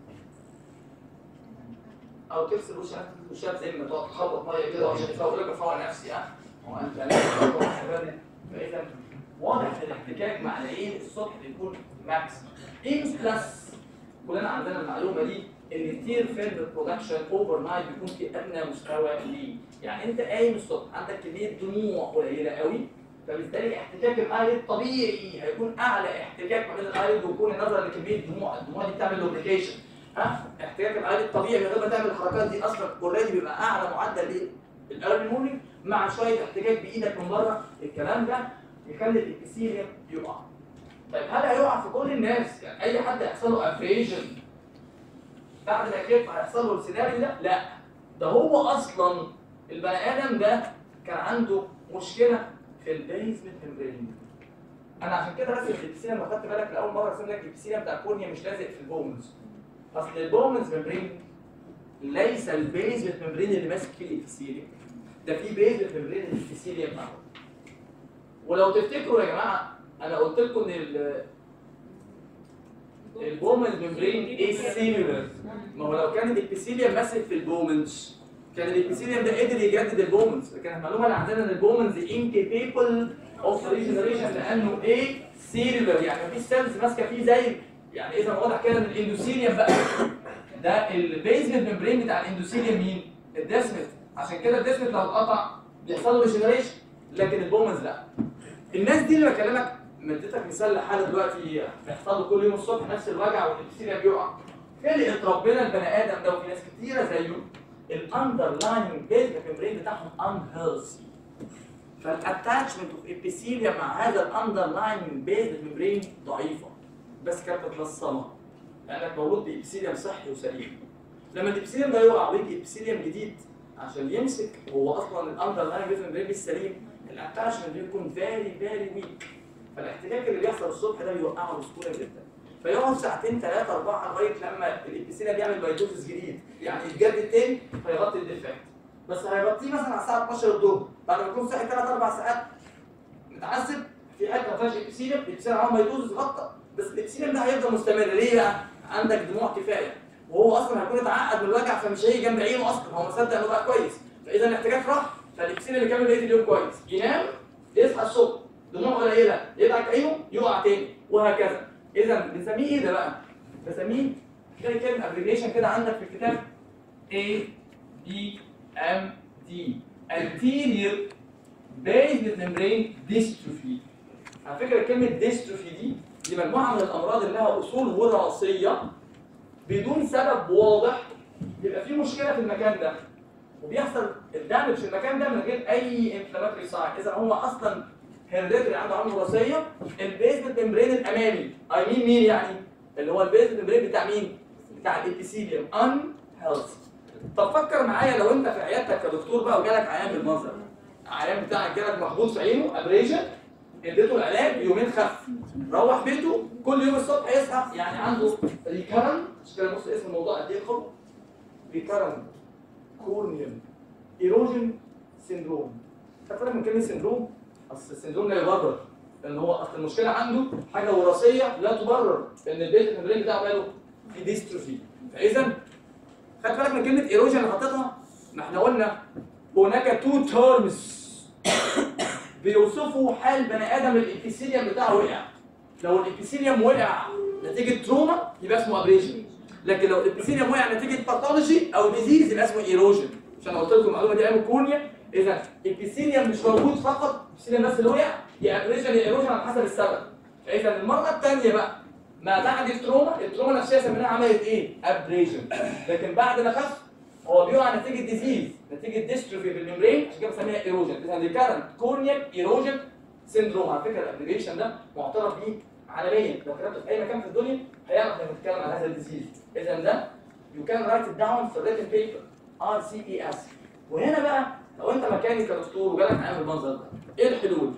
A: او تغسل وشك وشك زي ما تقعد تخبط ميه كده عشان تفوق لك افوق نفسي ها هو انت لازم فاذا واضح الاحتكاك مع العين الصبح بيكون ماكس ايمس بلس كلنا عندنا المعلومه دي ان التير فيلم برودكشن اوفر نايت بيكون في ادنى مستوى ليه يعني انت قايم الصبح عندك كميه دموع قليله قوي فبالتالي احتكاك الايلid طبيعي هيكون اعلى احتكاك ما بين الايلid ويكون نظرا لكميه دموع الدموع دي بتعمل لوبريكيشن ها احتكاك الايلid طبيعي من غير ما تعمل الحركات دي اصلا اوريدي بيبقى اعلى معدل ايه الايرلي مورنينج مع شويه احتكاك بايدك من بره الكلام ده يخلي الابيثيليوم يقع طيب هل هيقع في كل الناس يعني اي حد يحصل له افريجن بعد ما يخف هيحصل له السيناريو ده لا ده هو اصلا البني ادم ده كان عنده مشكله في البيزمنت ممبرين انا عشان كده راسم الابيثيليوم لو خدت بالك لاول مره رسم لك الابيثيليوم بتاع الكورنيا مش لازق في البونز اصل البومنز ممبرين ليس البيزمنت ممبرين اللي ماسك فيه الابيثيليوم ده في بيزمنت ممبرين الابيثيليوم معه ولو تفتكروا يا جماعه انا قلت لكم ان ال- البومنز ممبرين ايه سيلولر ما هو لو كان الابيثيليوم ماسك في البومنز كان الابيثيليوم ده قدر يجدد البومنز لكن المعلومه اللي عندنا ان البومنز انكيبل اوف ريجنريشن لانه ايه سيلولر يعني مفيش سيلز ماسكه فيه زي يعني اذا واضح كده ان الاندوثيليوم بقى ده البيزمنت ممبرين بتاع الاندوثيليوم مين؟ الديسمنت عشان كده الديسمنت لو اتقطع بيحصل له ريجنريشن لكن البومنز لا الناس دي اللي بكلمك مديتك مثال لحاله دلوقتي بيحصل له كل يوم الصبح نفس الوجع والابتسامه بيقع خلقت ربنا البني ادم ده وفي ناس كتيره زيه الاندرلاين بيزمنت ممبرين بتاعهم انهيلثي فالاتاتشمنت اوف ابيثيليا مع هذا الاندرلاين بيزمنت ممبرين ضعيفه بس كانت متلصمه لانك مولود بابيثيليوم صحي وسليم لما الابيثيليوم ده يقع ويجي ابيثيليوم جديد عشان يمسك وهو اصلا الاندرلاين بيزمنت ممبرين مش سليم الاتاشمنت بيكون فيري فيري ويك فالاحتكاك اللي بيحصل الصبح ده بيوقعه بسهوله جدا فيقعد ساعتين ثلاثه اربعه لغايه لما الابيثيليوم بيعمل ميتوزس جديد يعني يتجدد تاني فيغطي الديفكت بس هيغطيه مثلا على الساعه 12 الظهر بعد ما يكون صاحي ثلاث اربع ساعات متعذب في حته ما فيهاش ابيثيليوم الابيثيليوم عمال ميتوزس غطى بس الابيثيليوم ده هيفضل مستمر ليه بقى؟ عندك دموع كفايه وهو اصلا هيكون اتعقد من الوجع فمش هيجي جنب عينه اصلا هو مصدق انه بقى كويس فاذا الاحتكاك راح فالابيثيليوم يكمل بقيه اليوم كويس ينام يصحى الصبح دموع قليله يضحك عينه يقع تاني وهكذا اذا بنسميه ايه ده بقى؟ بنسميه تلاقي كلمه ابريفيشن كده عندك في الكتاب A B M D anterior based membrane dystrophy على فكره كلمه dystrophy دي دي مجموعه من الامراض اللي لها اصول وراثيه بدون سبب واضح يبقى في مشكله في المكان ده وبيحصل الدمج في المكان ده من غير اي انفلاماتوري ساين اذا هو اصلا هيريديتري عنده عامل وراثيه البيزمنت ممبرين الامامي اي مين مين يعني اللي هو البيزمنت ممبرين بتاع مين؟ بتاع الابيثيليوم ان هيلثي طب فكر معايا لو انت في عيادتك كدكتور بقى وجالك عيان بالمنظر العيان بتاعك جالك مخبوط في عينه ابريشن اديته العلاج يومين خف روح بيته كل يوم الصبح يصحى يعني عنده ريكارن مش كده بص اسم الموضوع قد ايه خطوه ريكارن كورنيال ايروجن سيندروم خدت بالك من كلمه سيندروم اصل السيندروم لا يبرر لان هو اصل المشكله عنده حاجه وراثيه لا تبرر ان البيت الممبرين بتاعه ماله في ديستروفي فاذا خدت بالك من كلمه ايروجن اللي حطيتها ما احنا قلنا هناك تو تيرمز بيوصفوا حال بني ادم الابيثيليوم بتاعه وقع لو الابيثيليوم وقع نتيجه تروما يبقى اسمه ابريشن لكن لو الابيثيليوم وقع نتيجه باثولوجي او ديزيز يبقى اسمه ايروجن عشان قلت لكم المعلومه دي ايام الكورنيا اذا الابيثيليوم مش موجود فقط الابيثيليوم بس اللي وقع يا ابريشن يا ايروجن على حسب السبب فاذا المره الثانيه بقى ما بعد التروما التروما نفسها سميناها عملت ايه؟ ابريشن لكن بعد ما خف هو بيقع نتيجه ديزيز نتيجه ديستروفي في الممبرين عشان كده بسميها ايروجن اذا ريكارنت كورنيال ايروجن سيندروم على فكره الابريشن ده معترف بيه عالميا لو كتبته في اي مكان في الدنيا هيعرف انك بتتكلم عن هذا الديزيز اذا ده يو كان رايت ات داون في الريتن بيبر ار سي اي اس وهنا بقى لو انت مكاني كدكتور وجالك عامل المنظر ده ايه الحلول؟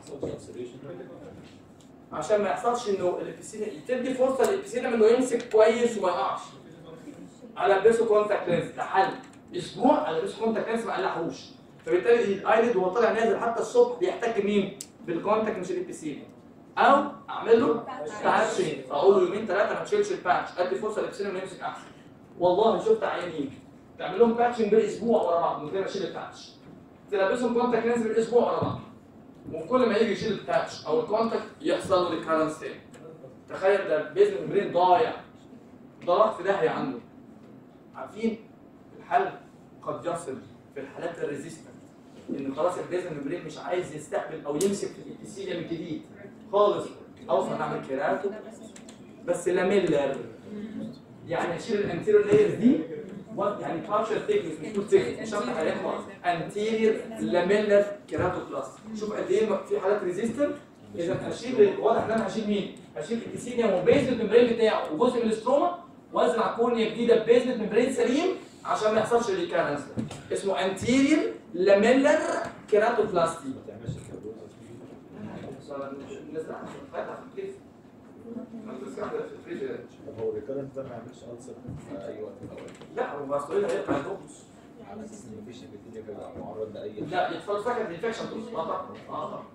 A: عشان ما يحصلش انه الابيثيليوم تدي فرصه للابيثيليوم انه يمسك كويس وما يقعش البسه كونتاكت لينز ده حل اسبوع البسه كونتاكت لينز ما قلعهوش فبالتالي الايلid وهو طالع نازل حتى الصبح بيحتك مين؟ بالكونتاكت مش الابيثيليوم او اعمل له باتشنج اقول له يومين ثلاثه ما تشيلش الباتش ادي فرصه للابيثيليوم انه يمسك احسن والله شفت عيانين تعمل لهم باتشنج بالاسبوع ورا بعض من غير ما اشيل الباتش تلبسهم كونتاكت لينز بالاسبوع ورا بعض وكل ما يجي يشيل الباتش او الكونتاكت يحصل له ريكارنس تاني تخيل ده البيزن ممبرين ضايع ده راح في داهيه عنده عارفين الحل قد يصل في الحالات الريزيستنت ان خلاص البيزن ممبرين مش عايز يستقبل او يمسك في الابيثيليوم الجديد خالص اوصل اعمل كيراتو بس لاميلر يعني اشيل الانتيريور لايرز دي وات- يعني partial thickness مش full thickness مش هفتح عليها خالص anterior lamellar keratoplasty شوف قد ايه في حالات ريزيستنت اذا هشيل واضح ان انا هشيل مين؟ هشيل الابيثيليوم والبيزمنت ممبرين بتاعه وجزء من الاستروما وازرع كورنيا جديده ببيزمنت ممبرين سليم عشان ما يحصلش الريكارنس ده اسمه anterior lamellar keratoplasty
B: ما تعملش كابوزة
A: نزرعها في الفتحة في الكتف ما انت بتسكن في الفريج ده
B: طب هو الريكرنت ده ما يعملش ألسر في أي وقت من الأوقات
A: لا هو اصل ايه هيبقى النقص
B: على أساس إن مفيش ابيثيليا بيبقى معرض لأي
A: لا يحصل سكند انفكشن اه طبعا اه طبعا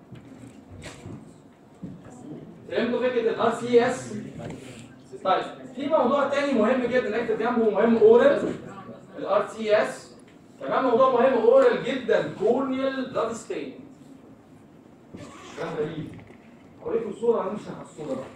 A: فهمتوا فكره الار سي اس طيب في موضوع تاني مهم جدا نكتب جنبه مهم اورال الار سي اس كمان موضوع مهم اورال جدا كورنيال بلاد ستين كلام غريب اوريكم صوره هنمشي على الصوره بقى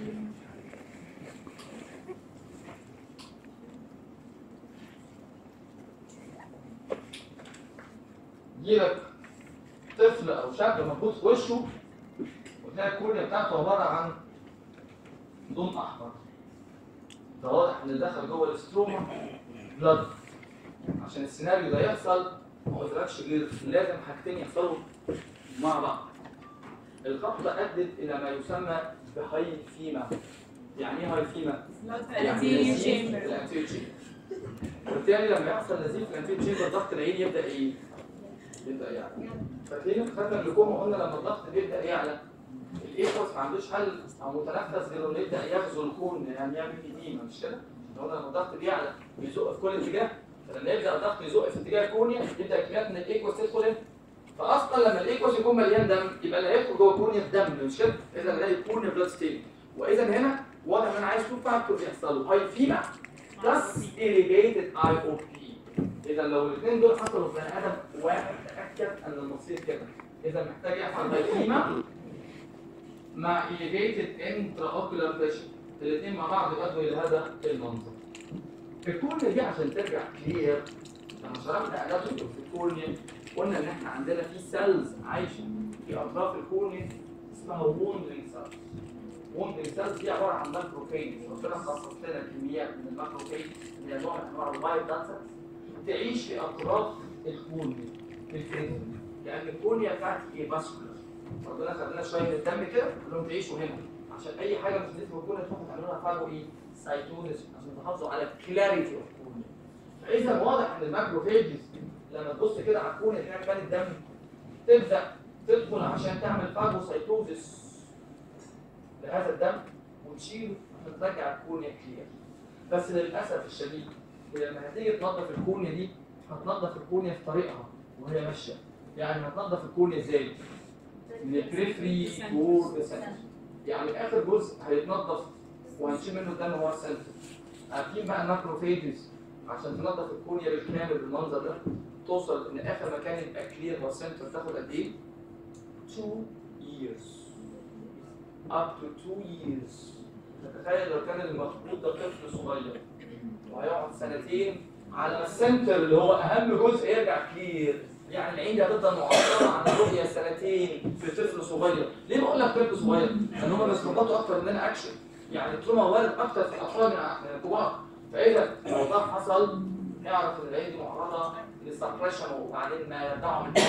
A: يجيلك طفل او شاب مخبوط في وشه وتلاقي الكورنيا بتاعته عباره عن لون احمر ده واضح ان اللي دخل جوه الاستروما بلاد عشان السيناريو ده يحصل ما قلتلكش غير لازم حاجتين يحصلوا مع بعض الخطوه ادت الى ما يسمى بهايفيما يعني ايه هايفيما؟ يعني نزيف في الانتيريور تشامبر وبالتالي لما يحصل نزيف في الانتيريور تشامبر ضغط العين يبدا ايه؟ يبدا يعلى فاكرين خدنا اللكوم قلنا لما الضغط بيبدا يعلى الايكوس ما عندوش حل او متنفس غير انه يبدا يغزو الكون يعني يعمل ايديما مش كده؟ قلنا لما الضغط بيعلى بيزق في كل اتجاه فلما يبدا الضغط يزق في اتجاه الكونيا يبدا كميات من الايكوس تدخل هنا فاصلا لما الايكوس يكون مليان دم يبقى اللي هيدخل جوه الكونيا الدم مش كده؟ اذا ده الكونيا بلاد ستين واذا هنا واضح ان انا عايز اشوف فاكتور بيحصل هاي فيما بلس elevated اي او بي اذا لو الاثنين دول حصلوا في بني ادم واحد تاكد ان المصير كده اذا محتاج يحصل هاي فيما مع elevated intraocular pressure الاثنين مع بعض يؤدوا الى هذا المنظر الكورنيا دي عشان ترجع كلير لما شرحنا اناتومي في الكورنيا قلنا ان احنا عندنا في سيلز عايشه في اطراف الكورنيا اسمها ووندرينج سيلز ووندرينج سيلز دي عباره عن ماكروفيج ربنا خصص لنا كميات من الماكروفيج اللي هي نوع من انواع الوايت بلاد سيلز تعيش في اطراف الكورنيا في الكريتين لان الكورنيا بتاعتي ايه فاسكولار ربنا خد لنا شويه من الدم كده كلهم تعيشوا هنا عشان اي حاجه مش نسبه الكورنيا تروحوا تعملوا لها فاجو ايه سايتوزس عشان تحافظوا على كلاريتي اوف الكورنيا فاذا واضح ان الماكروفيجز لما تبص كده على الكورنيا تلاقي مكان الدم تبدا تدخل عشان تعمل فاجوسايتوزس لهذا الدم وتشيله عشان ترجع الكورنيا كلير بس للاسف الشديد هي لما هتيجي تنظف الكورنيا دي هتنظف الكورنيا في طريقها وهي ماشيه يعني هتنظف الكورنيا ازاي؟ من البريفري تو يعني اخر جزء هيتنظف وهنشيل منه الدم هو السنتر عارفين بقى الماكروفيجز عشان تنظف الكورنيا بالكامل بالمنظر ده توصل ان اخر مكان يبقى كلير هو السنتر تاخد قد ايه؟ 2 years up to 2 years تتخيل لو كان المخبوط ده طفل صغير وهيقعد سنتين على ما السنتر اللي هو اهم جزء يرجع كلير يعني العين دي هتفضل معطله عن الرؤيه سنتين في طفل صغير ليه بقول لك طفل صغير؟ لان هم بيستنبطوا اكتر مننا اكشن يعني التروما وارد اكتر في الاطفال من من الكبار فاذا الموضوع حصل اعرف ان العين دي معرضه للسبريشن وبعدين ما يرجعوا من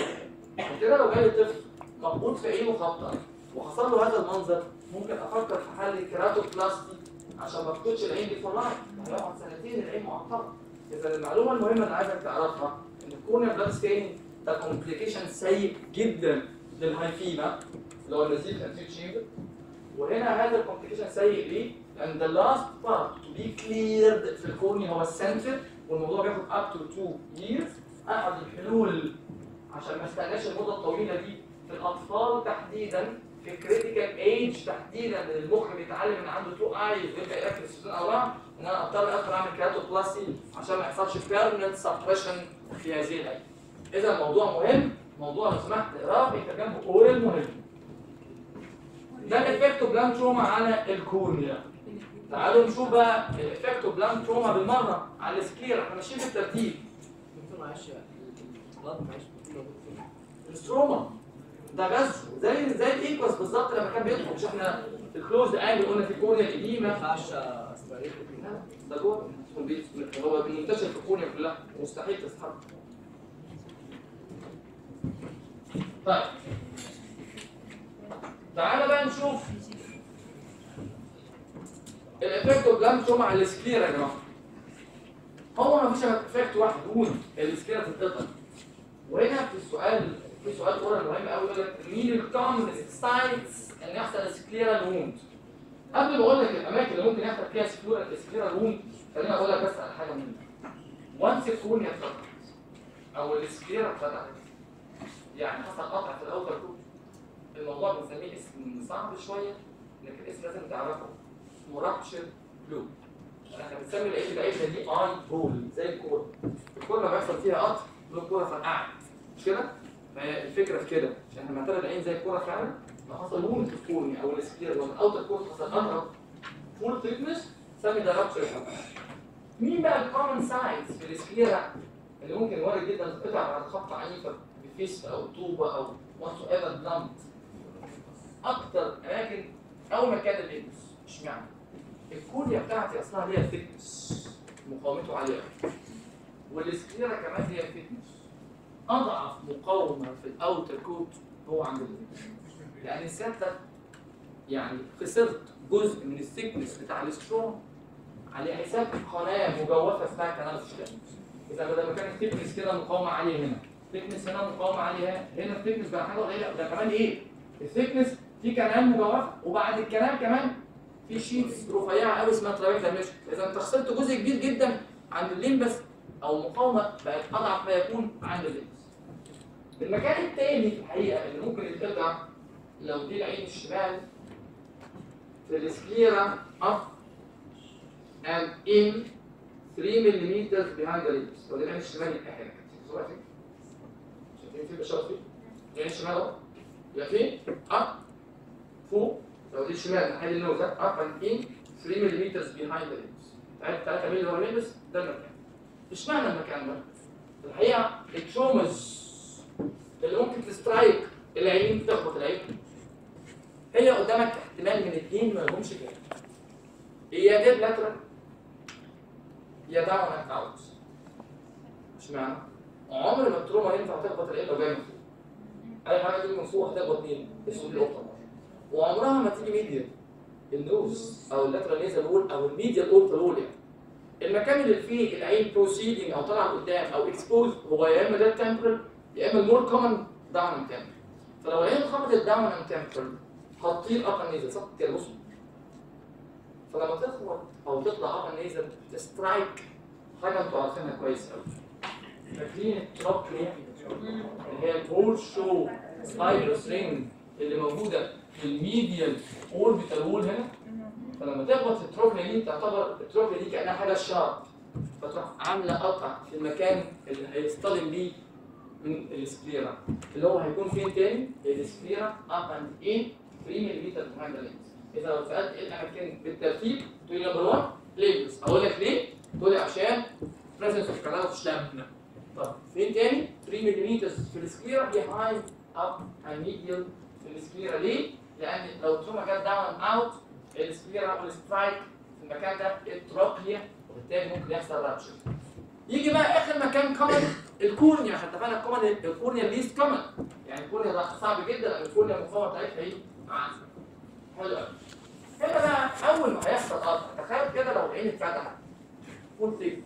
A: كده لو جالي طفل مخبوط في عينه خبطه وحصل له هذا المنظر ممكن افكر في حل كيراتوبلاستي عشان ما افقدش العين دي فور لايف هيقعد سنتين العين معطله اذا المعلومه المهمه اللي عايزك تعرفها ان الكورنيا بلاد ستين ده كومبليكيشن سيء جدا للهايفيما اللي هو النزيف الانتيك تشامبر وهنا هذا الكومبليكيشن سيء ليه؟ لان the last part to be cleared في الكورنيا هو السنتر والموضوع بياخد up to 2 years احد الحلول عشان ما استناش المده الطويله دي في الاطفال تحديدا في كريتيكال ايج تحديدا ان المخ بيتعلم ان عنده تو ايز ويبدا يركز في سنين اربعه ان انا اضطر ادخل اعمل كيراتوبلاستي عشان ما يحصلش بيرمننت سبريشن في هذه الايام. اذا الموضوع مهم موضوع لو سمحت اقراه بيبقى جنبه اورال مهم. ده الافكتو بلان تروما على الكورنيا. تعالوا نشوف بقى الافكتو بلان تروما بالمره على السكليرا احنا ماشيين بالترتيب.
C: دكتور معلش الغلط معلش موجود فين؟
A: الستروما ده غزو زي زي الايكوس بالظبط لما كان بيدخل مش احنا في الكلوز انجل قلنا في كورنيا
C: ما
A: القديمه
C: ينفعش استغل
A: ده جوه هو منتشر في الكورنيا كلها مستحيل تستحمل طيب تعالى بقى نشوف الافكت اوف جلام تروما على السكليرا يا جماعه هو ما فيش افكت واحد وون السكليرا تتقطع وهنا في السؤال في سؤال اورال مهم قوي يقول لك مين الكومن سايتس ان يحصل سكليرال ووند قبل ما اقول لك الاماكن اللي ممكن يحصل فيها سكيورا سكيورا روم خليني اقول لك بس على حاجه مهمه وانس الكون اتفتحت او السكيورا اتفتحت يعني حصل قطع في الاوتر كود الموضوع بنسميه اسم صعب شويه لكن اسم لازم تعرفه اسمه رابتشر بلو احنا بنسمي العيش بتاعتنا دي اي بول زي الكوره الكوره لما بيحصل فيها قطع لون كوره فرقعت مش كده؟ فهي الفكره في كده عشان احنا بنعتبر العين زي الكوره فعلا لو حصل وون في الكورني او السكير لو الاوتر كورت حصل قطع فول ثيكنس سمي ده رابتشر مين بقى الكومن ساينز في السكيرة اللي ممكن وارد جدا تتقطع بعد خبطه عنيفه بفيست او طوبه او واتس ايفر بلانت اكتر اماكن اول مكان الليبس اشمعنى؟ الكوريا بتاعتي اصلها ليها ثيكنس مقاومته عاليه قوي والسكليرا كمان ليها ثيكنس اضعف مقاومه في الاوتر كوت هو عند الليبس يعني سيادتك يعني خسرت جزء من الثيكنس بتاع السترون على حساب قناه مجوفه اسمها كانال سترون اذا بدل ما كان الثيكنس كده مقاومه عاليه هنا الثيكنس هنا مقاومه عاليه هنا الثيكنس بقى حاجه قليله ده كمان ايه؟ الثيكنس في كنال مجوفه وبعد الكنال كمان في شيتس رفيعه قوي اسمها ترابيك مش اذا انت خسرت جزء كبير جدا عند الليمبس او مقاومه بقت اضعف ما يكون عند الليمبس المكان الثاني في الحقيقه اللي ممكن يتقطع لو دي العين الشمال في السكليرا up and in 3 mm behind the lips ودي العين الشمال يبقى هنا صورة فين؟ شايفين في بشرة فين؟ العين الشمال اهو يبقى فين؟ up فوق لو دي الشمال ناحية النوز ده up and in 3 mm behind the lips عارف 3 مللي ورا الليمبس ده المكان اشمعنى المكان ده؟ الحقيقة الترومز اللي ممكن تسترايك العين تخبط العين هي قدامك احتمال من اثنين ما لهمش كده هي ديد لاترال يا داون اند اوت اشمعنى؟ عمر ما التروما ينفع تخبط العين لو جايه من فوق اي حاجه تيجي من فوق هتخبط مين؟ اسمه القطه وعمرها ما تيجي ميديا النوز او اللاترال نيزل وول او الميديا اورتال وول يعني المكان اللي فيه العين بروسيدنج او طالع قدام او اكسبوز هو يا اما ده تمبرال يا اما المور كومن داون اند تمبرال فلو العين خبطت داون اند تمبرال هتطير اب نيزل صح كده بص فلما تخبط او تطلع اب نيزل تسترايك حاجه انتوا عارفينها كويس قوي فاكرين التروبلي اللي هي البول شو سبايرس رينج اللي موجوده في الميديال اوربيتال وول هنا فلما تخبط في التروبلي دي تعتبر التروبلي دي كانها حاجه شارب فتروح عامله قطع في المكان اللي هيصطدم بيه من السكليرا اللي هو هيكون فين تاني؟ السكليرا اب اند ان 3 ملم behind the lens اذا لو سالت ايه الاماكن بالترتيب تقول لي نمبر 1 ليبس اقول لك ليه؟ تقول لي عشان presence of canal stem طب فين تاني؟ 3 ملم في السكليرا behind up and medial في السكليرا ليه؟ لان لو التروما جت داون اوت السكليرا والسترايك في المكان ده التروبيا وبالتالي ممكن يحصل رابشر يجي بقى اخر مكان كومن الكورنيا عشان اتفقنا الكومن الكورنيا ليست كومن يعني الكورنيا ده صعب جدا لان الكورنيا المقاومه بتاعتها ايه؟ عاليه حلو قوي هنا بقى اول ما هيحصل قطع تخيل كده لو العين اتفتحت فول تيك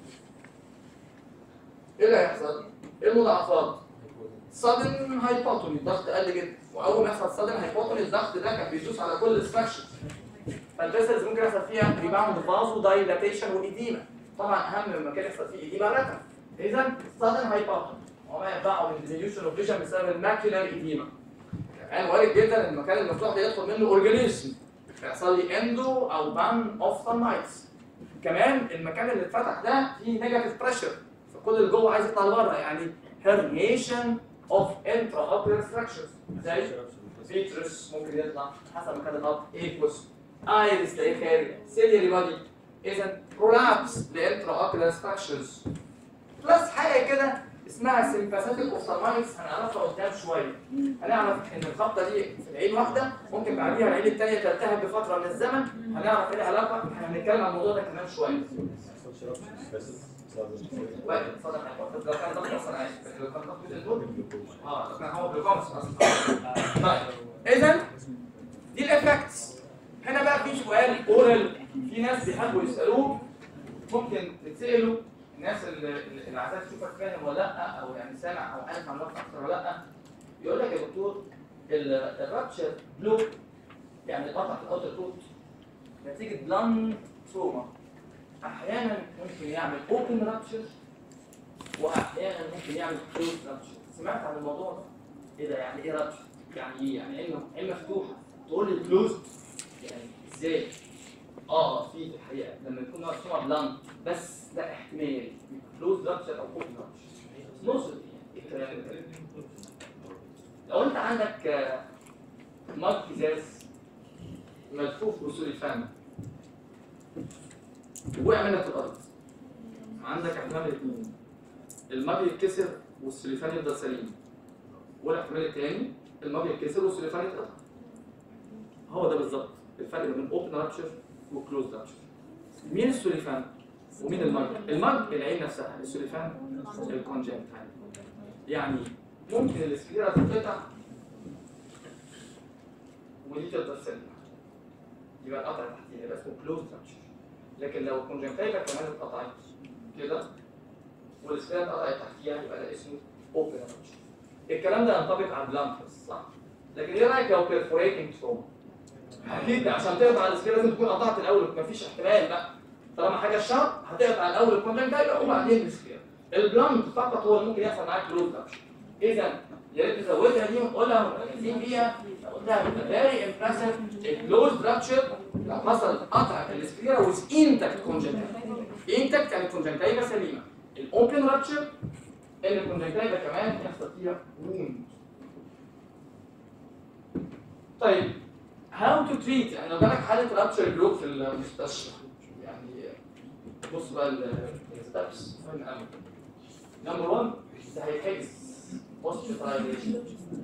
A: ايه اللي هيحصل؟ ايه المضاعفات؟ صدن هايبوتوني الضغط قل جدا واول ما يحصل صدن هايبوتوني الضغط ده كان بيدوس على كل السكشن فالفيسلز ممكن يحصل فيها ريباوند فازو دايلاتيشن وايديما طبعا اهم مكان يحصل فيه ايديما رتم اذا صدن هايبوتوني وما يتبعه من ديليوشن اوف فيجن بسبب الماكيولار ايديما كمان وارد جدا ان المكان المفتوح ده يدخل منه اورجانيزم فيحصل لي اندو او بان اوف سانلايتس كمان المكان اللي اتفتح ده فيه نيجاتيف بريشر فكل اللي جوه عايز يطلع لبره يعني هرنيشن اوف انترا اوبير ستراكشرز زي فيترس ممكن يطلع حسب مكان الاب ايكوس ايرس تلاقيه خارج سيلياري بادي اذا برولابس لانترا اوبير ستراكشرز بلس حاجه كده اسمها سيمباثيك اوفتالمايتس هنعرفها قدام شويه هنعرف ان الخبطه دي في العين واحده ممكن بعديها العين الثانيه تلتهب بفتره من الزمن هنعرف ايه العلاقه احنا هنتكلم عن الموضوع ده كمان شويه واحد اتفضل لو كان ضغط اصلا عادي لكن لو كان ضغط الدول اه لو كان هو بالكومس اصلا طيب اذا دي الافكتس هنا بقى في سؤال اورال في ناس بيحبوا يسالوه ممكن تتسالوا الناس اللي اللي عايزاك تشوفك فاهم ولا لا او يعني سامع او عارف معلومات اكتر ولا لا يقول لك يا دكتور الرابتشر بلو يعني القطع في الاوتر كوت نتيجه بلان تروما احيانا ممكن يعمل اوبن رابشر واحيانا ممكن يعمل كلوز رابشر سمعت عن الموضوع ده؟ ايه ده يعني ايه رابشر؟ يعني ايه؟ يعني عين عين مفتوحه تقول لي كلوز يعني ازاي؟ اه في في الحقيقه لما يكون مرسومه بلان بس ده احتمال كلوز رابشر او اوبن رابشر نص الكلام ده لو انت عندك آه، مج ازاز ملفوف بسوليفان وقع منك في الارض عندك احتمال الاثنين المج يتكسر والسوليفان يفضل سليم والاحتمال الثاني المج يتكسر والسوليفان يتقطع هو ده بالظبط الفرق بين اوبن رابشر وكلوز رابشر مين السوليفان ومين المج المج العين نفسها السوليفان الكونجنتايل يعني ممكن السكليرا تتقطع ودي تفضل سليمه يبقى القطع تحتيها يبقى اسمه كلوز رابشر لكن لو الكونجنتايفا كمان اتقطعت كده والسكليرا اتقطعت تحتيها يبقى ده اسمه اوبن رابشر الكلام ده ينطبق على البلانتس صح لكن ايه رايك لو بيرفوريتنج تروما اكيد عشان تقطع السكليرا لازم تكون قطعت الاول مفيش احتمال بقى طالما حاجه شرط هتقطع الاول الكونجنتايفا وبعدين السكليرا البلانت فقط هو اللي ممكن يحصل معاك كلوز رابشر اذا يا ريت تزودها دي ونقولها ونركزين بيها قلتها فيري امبرسيف الكلوز رابشر لو حصل قطع السكليرا ويز انتكت كونجنتايفا انتكت يعني كونجنتايفا سليمه الاوبن رابشر ان الكونجنتايفا كمان يحصل فيها ووند طيب هاو تو تريت يعني لو جالك حاله رابشر جروب في المستشفى يعني بص بقى الستبس مهم قوي نمبر 1 ده هيحجز hospitalization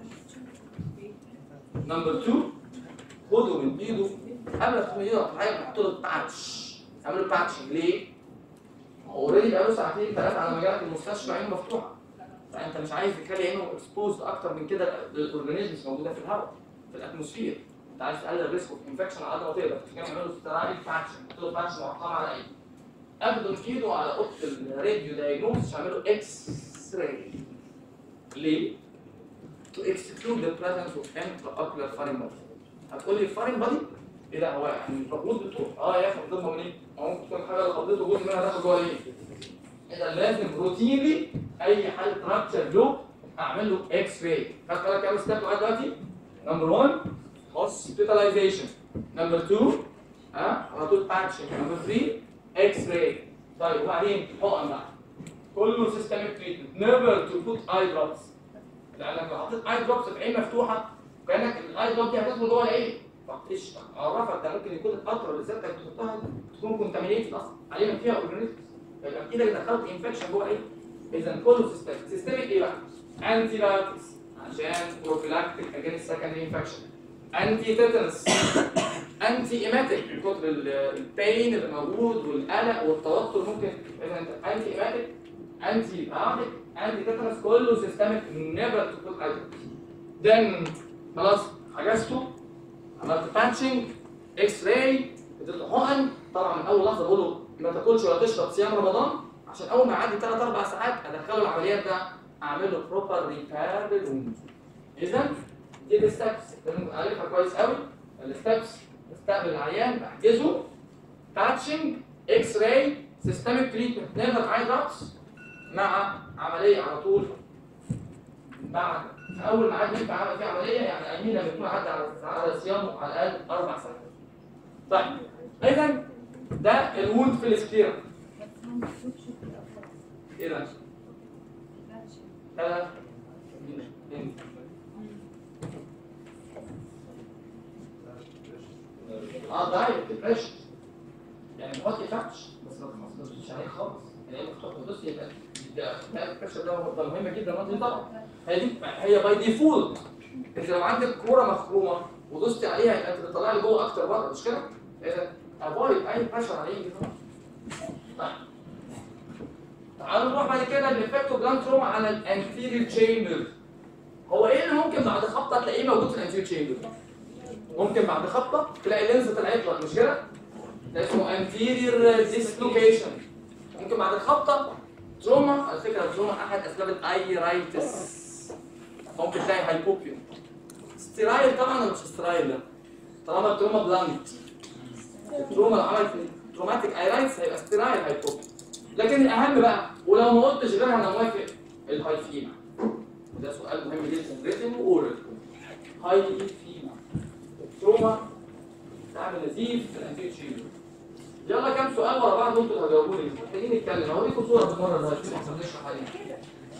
A: نمبر 2 خده من ايده قبل ما تاخد من ايده حاجه تحط له باتش تعمل له باتشنج ليه؟ اوريدي بقاله ساعتين ثلاثه على ما جالك المستشفى عينه مفتوحه فانت مش عايز تخلي عينه اكسبوز اكتر من كده للاورجانيزمز موجوده في الهواء في الاتموسفير انت عايز تقلل الريسك اوف انفكشن على قد ما تقدر عشان كده تعمل له سترايل باتشنج تحط له باتش محطوط على عينه اخده من ايده على اوضه الراديو دايجنوز تعمل له اكس راي ليه؟ to exclude the presence of intraocular foreign body. هتقول لي foreign body؟ ايه ده هو يعني المفروض بتروح اه ياخد ضمه منين؟ أو ممكن تكون حاجه اللي خضته جزء منها داخل جوه الايه؟ اذا لازم روتينلي اي حاله رابتشر لوب اعمل له اكس راي. خدت بالك كام ستيب لغايه دلوقتي؟ نمبر 1 hospitalization. نمبر 2 ها على طول باتشنج. نمبر 3 اكس راي. طيب وبعدين حقن بقى. كله سيستميك تريتمنت نيفر تو بوت اي دروبس لانك لو حطيت اي دروبس في عين مفتوحه كانك الاي دروب دي هتدخل جوه العين فايش عرفك ده ممكن يكون القطره اللي سيادتك بتحطها تكون كونتامينيتد اصلا علينا فيها اورجانيزمز يبقى ايدك دخلت انفكشن جوه العين اذا كله سيستميك سيستميك ايه بقى؟ انتي بايوتكس عشان بروفيلاكتيك اجينست سكندري انفكشن انتي تيتنس انتي ايماتيك من كتر ال- البين اللي موجود والقلق والتوتر ممكن اذا انت انتي ايماتيك انتي بايوتيك انتي تيتنس كله سيستميك نيفر تو بوت ايتم دن خلاص حجزته عملت باتشنج اكس راي اديته حقن طبعا من اول لحظه بقول له ما تاكلش ولا تشرب صيام رمضان عشان اول ما يعدي 3 4 ساعات ادخله العمليات ده اعمل له بروبر ريبير للوند اذا دي الستبس لازم اعرفها كويس قوي الستبس بستقبل العيان بحجزه باتشنج اكس راي سيستميك تريتمنت نيفر اي دروبس مع عمليه على طول بعد في اول ميعاد ينفع اعمل فيه عمليه يعني قايمين لما يكون عدى على على صيامه على الاقل اربع ساعات. طيب اذا ده الوند في السكليرا ايه ده؟ ثلاث اه دايركت ديبريشن يعني تحط فتش بس ما تحطش عليه خالص يعني لما تحط بص يبقى ده البريشر ده ده مهم جدا المنطقه طبعا هي دي هي باي ديفولت انت لو عندك كوره مخرومه ودوست عليها يبقى انت بتطلع لي جوه اكتر بره مش كده؟ اذا افويد اي بريشر عليه طبعا طيب تعالوا نروح بعد كده للافكتو جلاند تروما على الانتيريور تشامبر هو ايه اللي ممكن بعد خبطه تلاقيه موجود في الانتيريور تشامبر؟ ممكن بعد خبطه تلاقي اللينز طلعت لك مش كده؟ ده اسمه انتيريور ديسلوكيشن ممكن بعد الخبطه تروما على فكره التروما احد اسباب الايرايتس ممكن تلاقي هايبوبيوم ستيرايل طبعا ولا مش ستيرايل ده؟ طالما التروما بلانت التروما لو عملت تروماتيك ايرايتس هيبقى ستيرايل هايبوكي لكن الاهم بقى ولو ما قلتش غيرها انا موافق الهايفيما ده سؤال مهم جدا ريتم واورال هايفيما التروما تعمل نزيف في الانتيك شيلو يلا كام سؤال ورا بعض وانتوا اللي هتجاوبوني مش محتاجين نتكلم هوريكم صوره بالمره اللي هتشوفوا احنا بنشرح عليها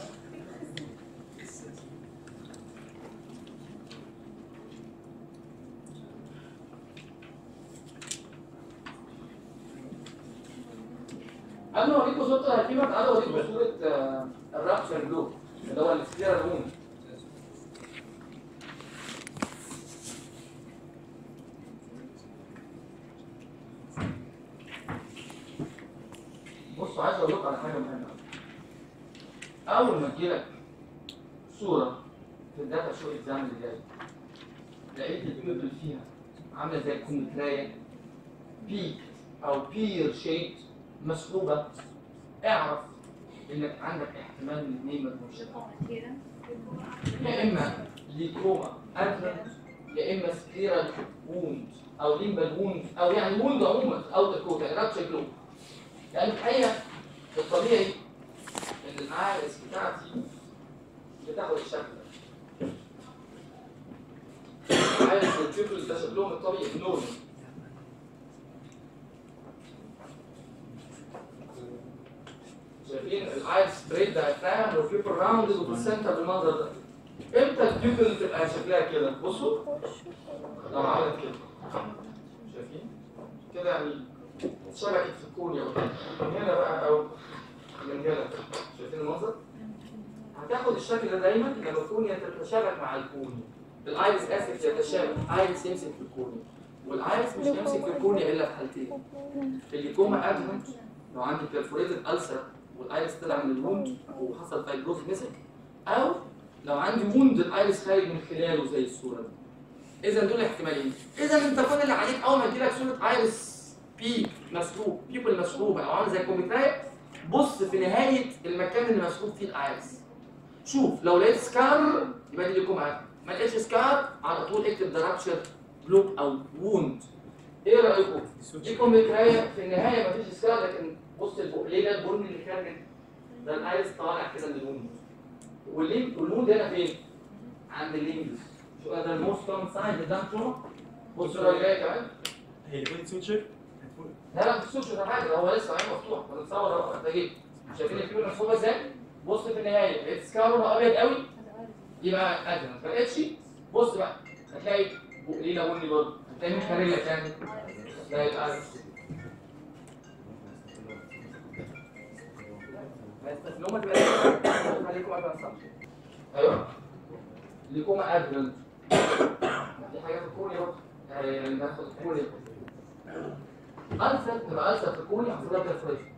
A: قبل ما اوريكم صوره الهيفيما تعالوا اوريكم صوره آه، الرابشر بلو اللي هو السكيرا رون بصوا عايز اقول لكم على حاجه مهمه أوي. اول ما تجيلك صوره في الداتا شو اكزام اللي جاي لقيت البيبل فيها عامله زي الكمثريه بيك او بير شيب مسحوبه اعرف انك عندك احتمال من اثنين ما تكونش يا اما ليكوما ادرنت يا اما سكيرال ووند او ليمبال ووند او يعني ووند عموما او تكوت يعني رابشر جلوب لان الحقيقه الطبيعي ان العائس بتاعتي بتاخد الشكل ده عائس البيبلز ده شكلهم الطبيعي النورمال شايفين الايس ستريت دايفرام والبيبل راوندد وفي السنتر بالمنظر ده امتى البيبل تبقى شكلها كده بصوا لو عملت كده شايفين كده يعني اتشبكت في الكونيا من هنا بقى او من هنا شايفين المنظر هتاخد الشكل ده دايما لما الكونيا تتشابك مع الكونيا الايرس اسف يتشابك ايرس يمسك في الكونيا والايرس مش يمسك في الكونيا الا في حالتين في الليكوما ادمنت لو عندي بيرفوريتد ألسر والايرس طلع من الوند وحصل فايبروز مسك او لو عندي ووند الايرس خارج من خلاله زي الصوره دي اذا دول احتمالين اذا انت كل اللي عليك اول ما يجيلك صوره ايرس بيك مسروق بيبل مسروقه او عامل زي الكوميترايه بص في نهايه المكان اللي مسروق فيه الايرس شوف لو لقيت سكار يبقى دي لكم عارف ما لقيتش سكار على طول اكتب ده رابشر بلوك او ووند ايه رايكم؟ دي كوميترايه في النهايه مفيش سكار لكن بص البقليه ده البن اللي خارج ده الايرس طالع كده من الوند والليم والوند هنا فين؟ عند الليمبس شو ده الموست كومن سايد ده تروما بص الراجل جاي كمان
D: هي اللي كنت سويتشر
A: لا لا ما تشوفش ده حاجه هو لسه عين مفتوح بنتصور اهو محتاجين شايفين الكيو مفهومه ازاي؟ بص في النهايه لقيت سكار لونها ابيض قوي يبقى ادم ما لقيتش بص بقى هتلاقي بقليله بني برضه هتلاقي مش خارج لك يعني ده يبقى نومة تبقى عليكم ادم صح ايوه ليكوما ادم دي حاجه في الكوريا برضه يعني ناخد الكوريا ألسر تبقى ألسر في الكوني حصل لها perforation.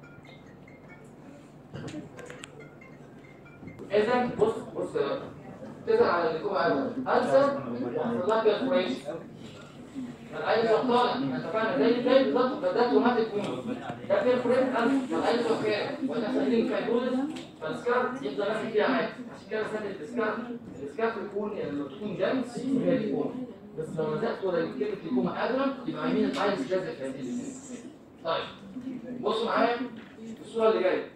A: إذا بص بص تسأل على اللي جوه ألسر وحصل لها perforation. العين طالع انت فاهم زي زي بالظبط ده اوتوماتيك كون ده perforated ألسر العين خارج واحنا خارجين فايبروزس فالسكار يفضل ماسك فيها عادي عشان كده سنة السكار السكار في الكون لما تكون جنس هي دي كون بس لو نزلت ولا كلمة ليكوما أدرم يبقى يمين العين لازق في هذه اليمين. طيب بصوا معايا الصورة اللي جاية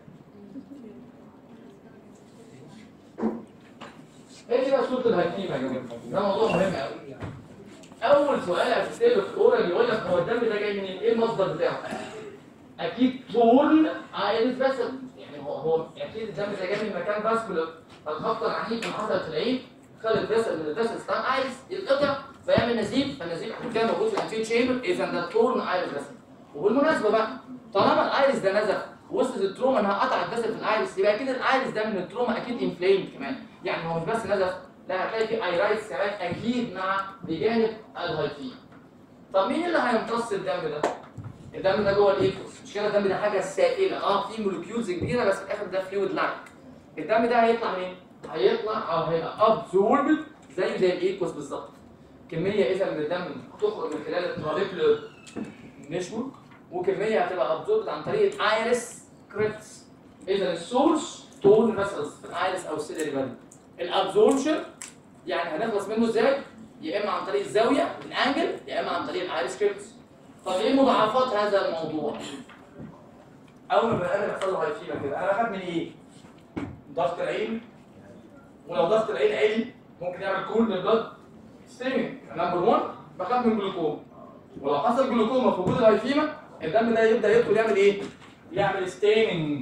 A: ايه دي بقى صورة الهيكيمة يا جماعة؟ ده موضوع مهم قوي أول سؤال هتسأله في الأورال يقول لك هو الدم ده جاي منين؟ إيه المصدر بتاعه؟ أكيد طول عايز بس يعني هو هو أكيد الدم ده جاي من مكان فاسكولار الخبطة العنيف اللي حصلت في العين خلى الفيسل من الفيسل ستان عايز يتقطع فيعمل نزيف فالنزيف عشان كده موجود في الانفيل تشامبر اذا ده تورن ايرس فيسل وبالمناسبه بقى طالما الايرس ده نزف وصلت التروما انها قطعت فيسل في الايرس يبقى اكيد الايرس ده من التروما اكيد انفليم كمان يعني هو مش بس نزف لا هتلاقي في ايرايتس كمان اكيد مع بجانب الهايفين طب مين اللي هيمتص الدم ده؟ الدم ده جوه الايكوس مش كده الدم ده حاجه سائله اه في مولكيولز كبيره بس في الاخر ده فلويد لايك الدم ده هيطلع منين؟ هيطلع او هيبقى ابزوربد زي زي الايكوس بالظبط كميه اذا من الدم هتخرج من خلال الترابيكولر نشوك وكميه هتبقى ابزوربد عن طريق الايرس كريبتس اذا السورس تون فيسلز في الايرس او السيلري فالي الابزوربشن يعني هنخلص منه ازاي؟ يا اما عن طريق الزاويه الانجل يا اما عن طريق الايرس كريبتس طب ايه مضاعفات هذا الموضوع؟ اول ما البني ادم يحصل له هايفيما كده انا بخاف من ايه؟ ضغط العين ولو ضغط العين عالي ممكن يعمل كول للبلد ستيمنج نمبر 1 بخاف من الجلوكوما ولو حصل جلوكوما في وجود الهايفيما الدم ده يبدا يدخل يعمل ايه؟ يعمل ستيننج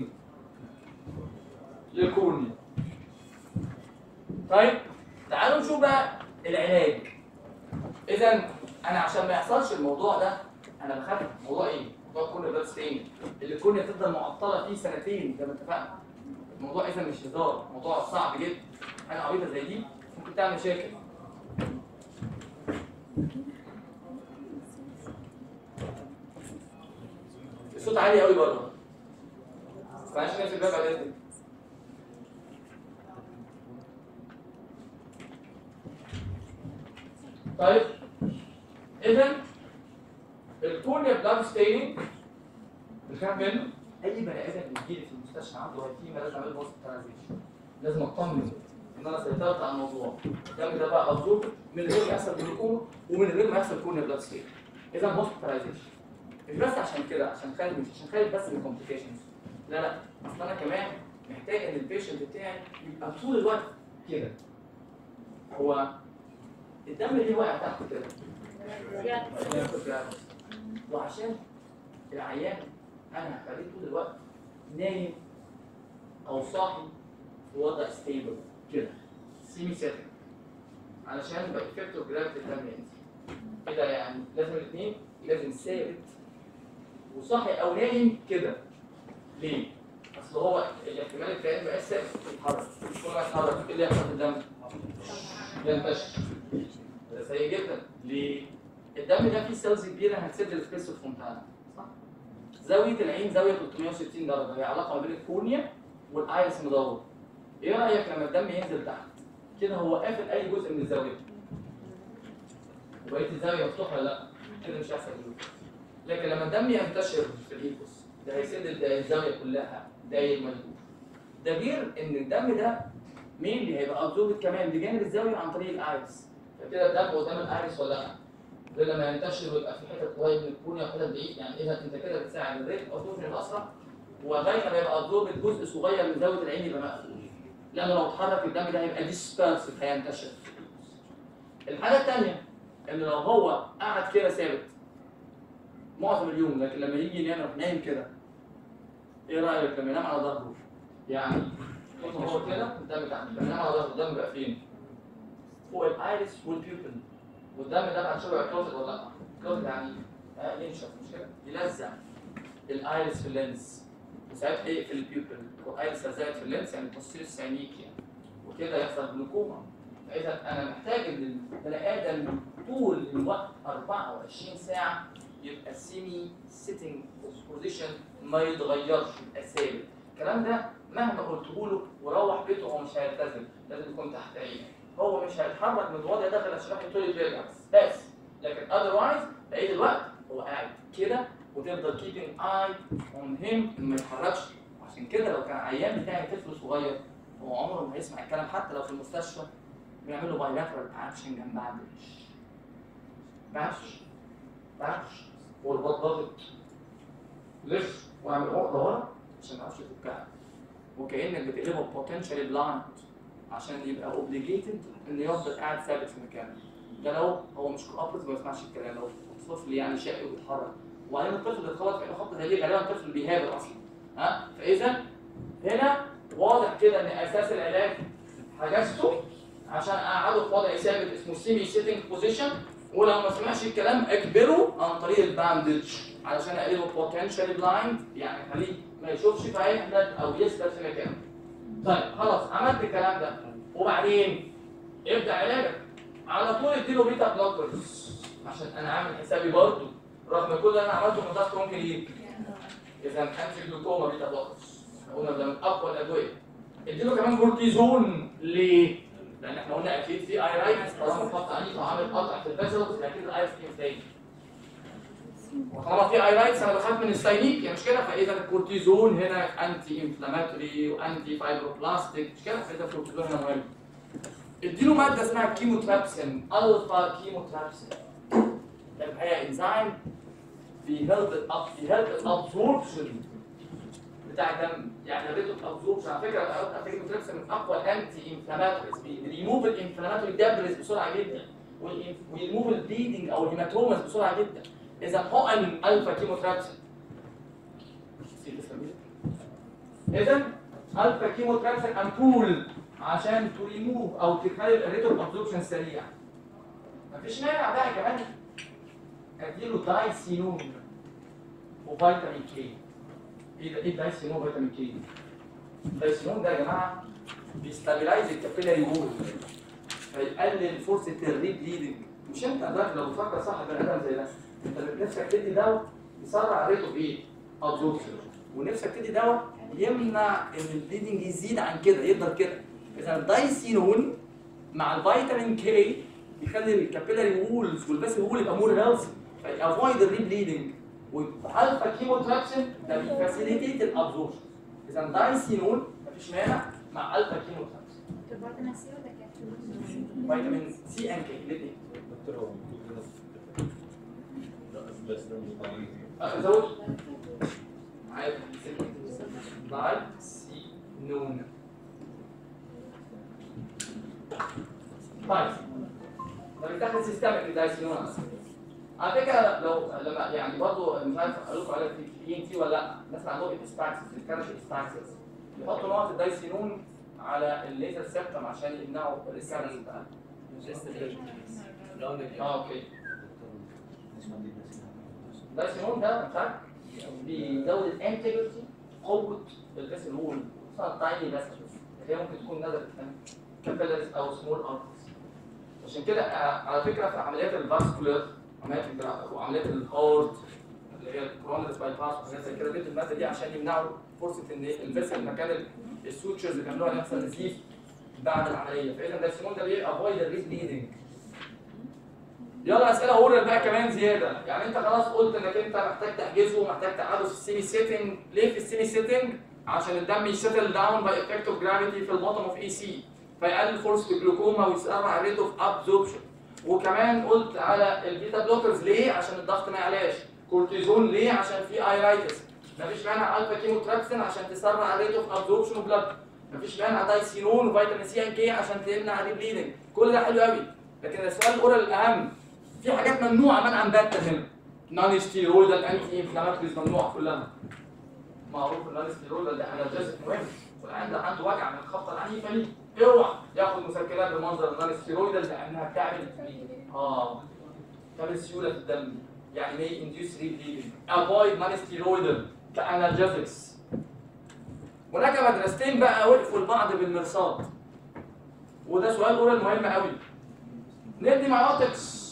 A: للكورنيا طيب تعالوا نشوف بقى العلاج اذا انا عشان ما يحصلش الموضوع ده انا بخاف من موضوع ايه؟ موضوع الكورنيا بلاد ستيننج اللي الكورنيا تفضل معطله فيه سنتين زي ما اتفقنا الموضوع اذا مش هزار موضوع صعب جدا حاجه عبيطه زي دي ممكن تعمل مشاكل الصوت عالي قوي بره معلش نقفل الباب على اذنك طيب اذا الكورنيا بلاد ستيننج بخاف منه اي بني ادم بيجي لي في المستشفى عنده هيتيمه لازم اعمل له هوسبيتاليزيشن لازم اطمن ان انا سيطرت على الموضوع الدم ده بقى ابزورب من غير ما يحصل جلوكوما ومن غير ما يحصل كورنيا بلاد ستيننج اذا هوسبيتاليزيشن مش بس عشان كده عشان خايف مش عشان خايف بس من الكومبليكيشنز لا لا اصل انا كمان محتاج ان البيشنت بتاعي يبقى طول الوقت كده هو الدم اللي واقع تحت كده وعشان العيان انا هخليه طول الوقت نايم او صاحي في وضع ستيبل كده سيمي سيتنج علشان يبقى افكتور جرافيتي الدم ينزل كده يعني لازم الاثنين لازم ثابت وصاحي او نايم كده ليه؟ اصل هو الاحتمال الكائن بقى ثابت يتحرك كل ما يتحرك ايه اللي يحصل في الدم؟ ينتشر ده سيء جدا ليه؟ الدم ده فيه سيلز كبيره هتسد السبيس فونتانا صح؟ زاويه العين زاويه 360 درجه هي علاقه ما بين الكورنيا والايرس مدور ايه رايك لما الدم ينزل تحت؟ كده هو قافل اي جزء من الزاويه وبقيه الزاويه مفتوحه ولا لا؟ كده مش هيحصل جلوكوز لكن لما الدم ينتشر في الايكوس ده هيسد الزاويه كلها داير ملفوف ده غير ان الدم ده مين اللي هيبقى ابزوربت كمان بجانب الزاويه عن طريق الايرس فكده الدم قدام الايرس ولا لا؟ غير لما ينتشر ويبقى في حتت قريب من الكورنيا وحتت بعيد يعني اذا انت كده بتساعد الريت ابزوربشن الاسرع ولغايه ما يبقى ابزوربت جزء صغير من زاويه العين يبقى مقفول لانه لو اتحرك الدم ده هيبقى ديسبيرس هينتشر الحاجه الثانيه ان لو هو قاعد كده ثابت معظم اليوم لكن لما يجي ينام يروح نايم كده ايه رايك لما ينام على ظهره يعني طول ما هو كده الدم تحت لما ينام على ظهره الدم بقى فين فوق الايرس والبيوبل والدم ده بعد شويه يبقى كلوزد ولا لا كلوزد يعني آه، ينشف مش كده يلزق الايرس في اللينس وساعات ايه في البيوبل والايرس لزقت في اللينس يعني تصير سينيك يعني وكده يحصل جلوكوما فاذا انا محتاج ان البني ادم طول الوقت 24 ساعه يبقى سيمي سيتنج بوزيشن ما يتغيرش يبقى ثابت الكلام ده مهما قلته له وروح بيته هو مش هيلتزم لازم يكون تحت عينه هو مش هيتحرك من الوضع ده غير عشان يروح يطول ويرجع بس لكن اذروايز بقيه الوقت هو قاعد كده وتفضل keeping eye on him ما يتحركش عشان كده لو كان عيان بتاعي طفل صغير هو عمره ما هيسمع الكلام حتى لو في المستشفى بيعمل له بايلاترال اكشن جنب بعدش بعدش بعدش والبط ضغط لف واعمل عقده ورا عشان ما يعرفش يفكها وكانك بتقلبه بوتنشالي بلايند عشان يبقى اوبليجيتد انه يفضل قاعد ثابت في مكانه ده لو هو مش كوبرت ما يسمعش الكلام لو طفل يعني شقي وبيتحرك وبعدين الطفل اللي اتخبط في خبطه زي دي غالبا طفل بيهابر اصلا ها فاذا هنا واضح كده ان اساس العلاج حجزته عشان اقعده في وضع ثابت اسمه سيمي سيتنج بوزيشن ولو ما سمعش الكلام اجبره عن طريق الباندج علشان اقلبه بوتنشالي بلايند يعني خليه ما يشوفش فيحدد او يثبت في مكانه. طيب خلاص عملت الكلام ده وبعدين ابدا علاجك على طول اديله بيتا بلوكرز عشان انا عامل حسابي برضه رغم كل اللي انا عملته من ضغط ممكن يجي اذا انتي جلوكوما بيتا بلوكرز قلنا ده من اقوى الادويه اديله كمان كورتيزون ليه؟ لان احنا قلنا اكيد في اي رايتس طالما الخط عنيف وعامل قطع في الفيسلز اكيد الاي سكين تاني وطالما في اي رايتس انا بخاف من الساينيك يعني مش كده فاذا الكورتيزون هنا انتي انفلاماتوري وانتي فايبروبلاستيك مش كده فاذا الكورتيزون هنا مهم اديله ماده اسمها كيموترابسين الفا كيموترابسين ده الحقيقه انزيم بيهلب الاب بيهلب الابزوربشن بتاع الدم يعني الريت اوف ابزوربشن على فكره الافيكتوتريبس من اقوى الانتي انفلاماتوريز بيريموف الانفلاماتوري دابرز بسرعه جدا ويريموف البليدنج او الهيماتومز بسرعه جدا اذا حقن الفا كيموترابسين اذا الفا كيموترابسين امبول عشان تريموف او تخلي الريت اوف ابزوربشن سريع مفيش مانع بقى كمان اديله دايسينون وفيتامين كي ايه ده ايه الدايسينون وفيتامين كي الدايسينون ده يا جماعه بيستابلايز الكابيلاري وول فيقلل فرصه الريد ليدنج مش انت دلوقتي لو بتفكر صح بني ادم زي ده انت نفسك تدي دواء يسرع ريته بايه؟ ابزوربشن ونفسك تدي دواء يمنع ان البليدنج يزيد عن كده يفضل كده اذا الدايسينون مع الفيتامين كي بيخلي الكابيلاري وولز والباسل وول يبقى مور هيلثي فيافويد الري بليدنج والالفا كيموترابسين ده بيفاسيليتيت الابزوربشن اذا دايسينون مفيش مانع مع الفا كيموترابسين
D: فيتامين سي ولا كافيين؟
A: فيتامين سي ان كي الاثنين
B: دكتور هو مكتوب هنا لا بس ده مش طبيعي
A: ازود عادي دايسينون طيب ده بيتاخد سيستمك الدايسينون اصلا على فكره لو لما يعني برضه مش عارف اقول لكم على في اي ان تي ولا لا الناس اللي عندهم اسباكسس الكارش اسباكسس يحطوا نوع الدايسينون على الليزر سيبتم عشان يمنعوا الريكارنس بتاعها اه اوكي دايسينون ده مش عارف بيزود الانتجرتي قوه الفيسل وول خصوصا التايني بس اللي هي ممكن تكون نزلت كابيلاريز او سمول ارترز عشان كده آه، على فكره في عمليات الفاسكولار عمليات الجراحه وعمليات الهارت اللي هي الكورونرز باي باس وحاجات زي كده بيدوا الماده دي عشان يمنعوا فرصه ان الفيسل مكان ال- السوتشرز اللي بيعملوها يحصل نزيف بعد العمليه فاذا ده السيمون ده بيه افويد الريس بليدنج يلا اسئله اورال بقى كمان زياده يعني انت خلاص قلت انك انت محتاج تحجزه ومحتاج تقعده في السيمي سيتنج ليه في السيمي سيتنج عشان الدم يشتل داون باي افكت اوف جرافيتي في البوتوم اوف اي سي فيقلل فرصه الجلوكوما ويسرع الريت اوف ابزوربشن وكمان قلت على البيتا بلوكرز ليه عشان الضغط ما يعلاش كورتيزون ليه عشان في ايرايتس مفيش مانع الفا كيموتراكسين عشان تسرع الريت اوف ابزوربشن وبلاد مفيش مانع دايسينون وفيتامين سي ان كي عشان تمنع الريبليدنج كل ده حلو قوي لكن السؤال الاورال الاهم في حاجات ممنوعه منعا باتا هنا نون ستيرويدال انتي انفلاماتوريز ممنوعه كلها معروف النون ستيرويدال ده انالجيزك مهم والعيان ده عنده وجع من الخبطه العنيفه دي اوعى ياخد مسكنات بمنظر النون ستيرويدال لانها بتعمل اه تعمل سيوله في الدم يعني may induce rebleeding avoid non steroidal كانالجيزكس هناك مدرستين بقى وقفوا البعض بالمرصاد وده سؤال اورال مهم قوي ندي مايوتكس